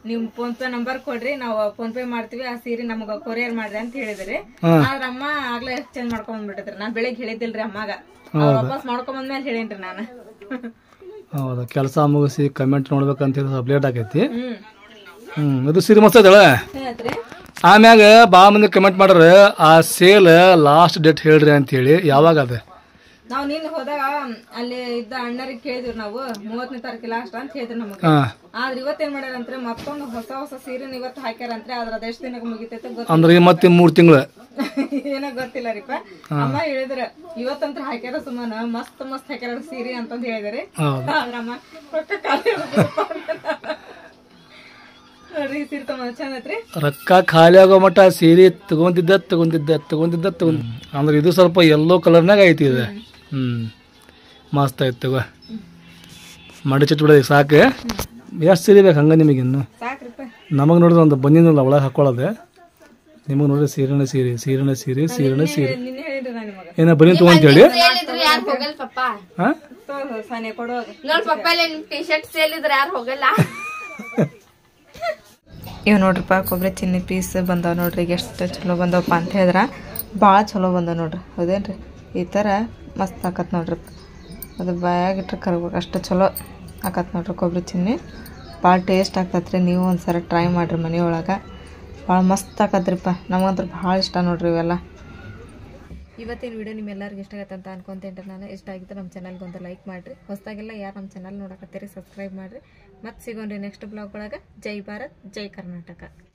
ನೀವು ಫೋನ್ ಪೇ ನಂಬರ್ ಕೊಡ್ರಿ ನಾವು ಫೋನ್ ಪೇ ಮಾಡ್ತೀವಿ ಆ ಸೀರೆ ನಮಗ ಕೊರಿಯರ್ ಮಾಡ್ರಿ ಅಂತ ಹೇಳಿದ್ರಿ ಆದ್ರ ಅಮ್ಮ ಆಗ್ಲೇ ಎಕ್ಸ್ಚೇಂಜ್ ಮಾಡ್ಕೊಂಡ್ ಬಂದ್ಬಿಟ್ಟಿದ್ರಿ ನಾನ್ ಬೆಳಿಗ್ಗೆ ಹೇಳಿದ್ದಿಲ್ರಿ ಅಮ್ಮಗ ಅವ್ರ್ ವಾಪಸ್ ಮಾಡ್ಕೊಂಡ್ ಬಂದ್ಮೇಲೆ ಹೇಳೇನ್ರಿ ನಾನು ಹೌದು ಕೆಲಸ ಮುಗಿಸಿ ಕಮೆಂಟ್ ನೋಡ್ಬೇಕಂತ ಹೇಳಿ ಸ್ವಲ್ಪ ಲೇಟ್ ಆಗೈತಿ ಹ್ಮ್ ಹ್ಮ್ ಇದು ಸೀರೆ ಮಸ್ತ್ ಐತಳ ಹೇಳ್ತ್ರಿ ಆಮ್ಯಾಗ ಭಾಳ ಮಂದಿ ಕಮೆಂಟ್ ಮಾಡ್ರ ಆ ಸೇಲ್ ಲಾಸ್ಟ್ ಡೇಟ್ ಹೇಳ್ರಿ ಅಂತ ಹೇಳಿ ಯಾವಾಗ ಅದ ನಾವ್ ನಿನ್ ಹೋದಾಗ ಅಲ್ಲಿ ಇದ್ದ ಅಣ್ಣರಿಗೆ ಕೇಳಿದ್ವಿ ನಾವು ಮೂವತ್ತನೇ ತಾರೀಕು ಲಾಸ್ಟ್ ಅಂತ ಹೇಳಿದ್ರು ನಮಗ ಹಾ ಆದ್ರ ಇವತ್ತೇನ್ ಮಾಡ್ಯಾರಂದ್ರೆ ಮತ್ತೊಂದು ಹೊಸ ಹೊಸ ಸೀರೆನ ಇವತ್ತು ಹಾಕ್ಯಾರಂತ್ರಿ ಅದ್ರ ಅದೆಷ್ಟ್ ದಿನಕ್ಕೆ ಮುಗಿತೈತೆ ಗೊತ್ತ ಅಂದ್ರೆ ಮತ್ತೆ ಮೂರು ತಿಂಗಳು ಏನೋ ಗೊತ್ತಿಲ್ಲ ರೀಪ ಅಮ್ಮ ಹೇಳಿದ್ರ ಇವತ್ತಂತ್ರ ಹಾಕ್ಯಾರ ಸುಮ್ಮನ ಮಸ್ತ್ ಮಸ್ತ್ ಹಾಕ್ಯಾರ ಸೀರೆ ಅಂತಂದ್ ಹೇಳಿದ್ರಿ ಹೌದು ಆದ್ರ ಅಮ್ಮ ರೊಕ್ಕ ಖಾಲಿ ಆಗ್ಬಿಡ್ತಪ್ಪ ಅಂದೆ ನಾನು. ನೋಡ್ರಿ ಈ ಸೀರೆ ತಮ್ಮ ಚಂದ ಐತ್ರಿ ರೊಕ್ಕ ಖಾಲಿ ಆಗೋ ಮಟ್ಟ ಸೀರೆ ತಗೊಂತಿದ್ದ ತಗೊಂತಿದ್ದ ತಗೊಂತಿದ್ದ ತಗೊಂಡ್ ಅಂದ್ರೆ ಇದು ಸ್ವಲ್ಪ ಯೆಲ್ಲೋ ಕಲರ್ನಾಗ ಐತಿ ಇದು ಹ್ಮ್ ಮಸ್ತ್ ಐತಿ ತಗೋ ಮಡಿ ಚಿಟ್ ಬಿಡೋದು ಸಾಕು ಎಷ್ಟು ಸೀರೆ ಬೇಕು ಹಂಗ ನಿಮಗೆ ಇನ್ನು ಸಾಕ್ರಿಪ್ಪ ನಮಗೆ ನೋಡಿದ್ರೆ ಒಂದು ಬಂದಿನಲ್ಲ ಒಳಗೆ ಹಾಕೊಳ್ಳೋದು ನಿಮಗೆ ನೋಡಿದ್ರೆ ಸೀರೆನ ಸೀರೆ ಸೀರೆನ ಸೀರೆ ಸೀರೆನ ಸೀರೆ ನಿನ್ನೆ ಹೇಳಿದ್ರಿ ನಾ ನಿಮಗ ಏನ ಬನ್ನಿ ತಗೊಂತೇಳಿ ಸೇಲ್ ಇದ್ರೆ ಯಾರು ಹೋಗಲ್ಲ ಪಪ್ಪ ಹಾ ತೋ ಸಾನೆ ಕೊಡುವಾಗ ನೋಡ್ ಪಪ್ಪ ಇಲ್ಲ ನಿಮ್ ಟಿ ಶರ್ಟ್ ಸೇಲ್ ಇದ್ರೆ ಯಾರು ಹೋಗಲ್ಲ ಇವ್ ನೋಡ್ರಿಪ್ಪ ಕೊಬ್ಬರಿ ಚಿನ್ನಿ ಪೀಸ್ ಬಂದಾವ ನೋಡ್ರಿ ಈಗ ಎಷ್ಟು ಚಲೋ ಬಂದವಪ್ಪ ಅಂತ ಹೇಳಿದ್ರ ಭಾಳ ಚಲೋ ಬಂದಾವ ನೋಡ್ರಿ ಹೌದೇನ್ರಿ ಈ ಥರ ಮಸ್ತ್ ಆಕತ್ ನೋಡ್ರಿ ಅದು ಬಾಯಾಗಿಟ್ರೆ ಕರ್ಬೇಕು ಅಷ್ಟು ಚಲೋ ಆಕತ್ ನೋಡ್ರಿ ಕೊಬ್ಬರಿ ಚಿನ್ನಿ ಭಾಳ ಟೇಸ್ಟ್ ಆಗ್ತತ್ರಿ ನೀವು ಒಂದ್ಸಲ ಟ್ರೈ ಮಾಡಿರಿ ಮನೆಯೊಳಗೆ ಭಾಳ ಮಸ್ತ್ ಆಕತ್ರಿಪ್ಪ ನಮಗಂತೂ ಭಾಳ ಇಷ್ಟ ನೋಡ್ರಿ ಇವೆಲ್ಲ ಇವತ್ತಿನ ವಿಡಿಯೋ ನಿಮ್ಮೆಲ್ಲರಿಗೂ ಇಷ್ಟ ಆಗತ್ತೆ ಅಂತ ಅನ್ಕೊಂತೇನ್ರಿ ನಾನು ಇಷ್ಟ ಆಗಿತ್ತು ನಮ್ಮ ಚಾನಲ್ಗೆ ಒಂದು ಲೈಕ್ ಮಾಡಿರಿ ಹೊಸದಾಗೆಲ್ಲ ಯಾರು ನಮ್ಮ ಚಾನಲ್ ನೋಡಕತ್ತೀರಿ ಸಬ್ಸ್ಕ್ರೈಬ್ ಮಾಡಿರಿ ಮತ್ತೆ ಸಿಗೋಣ್ರಿ ನೆಕ್ಸ್ಟ್ ಬ್ಲಾಗ್ ಒಳಗೆ ಜೈ ಭಾರತ್ ಜೈ ಕರ್ನಾಟಕ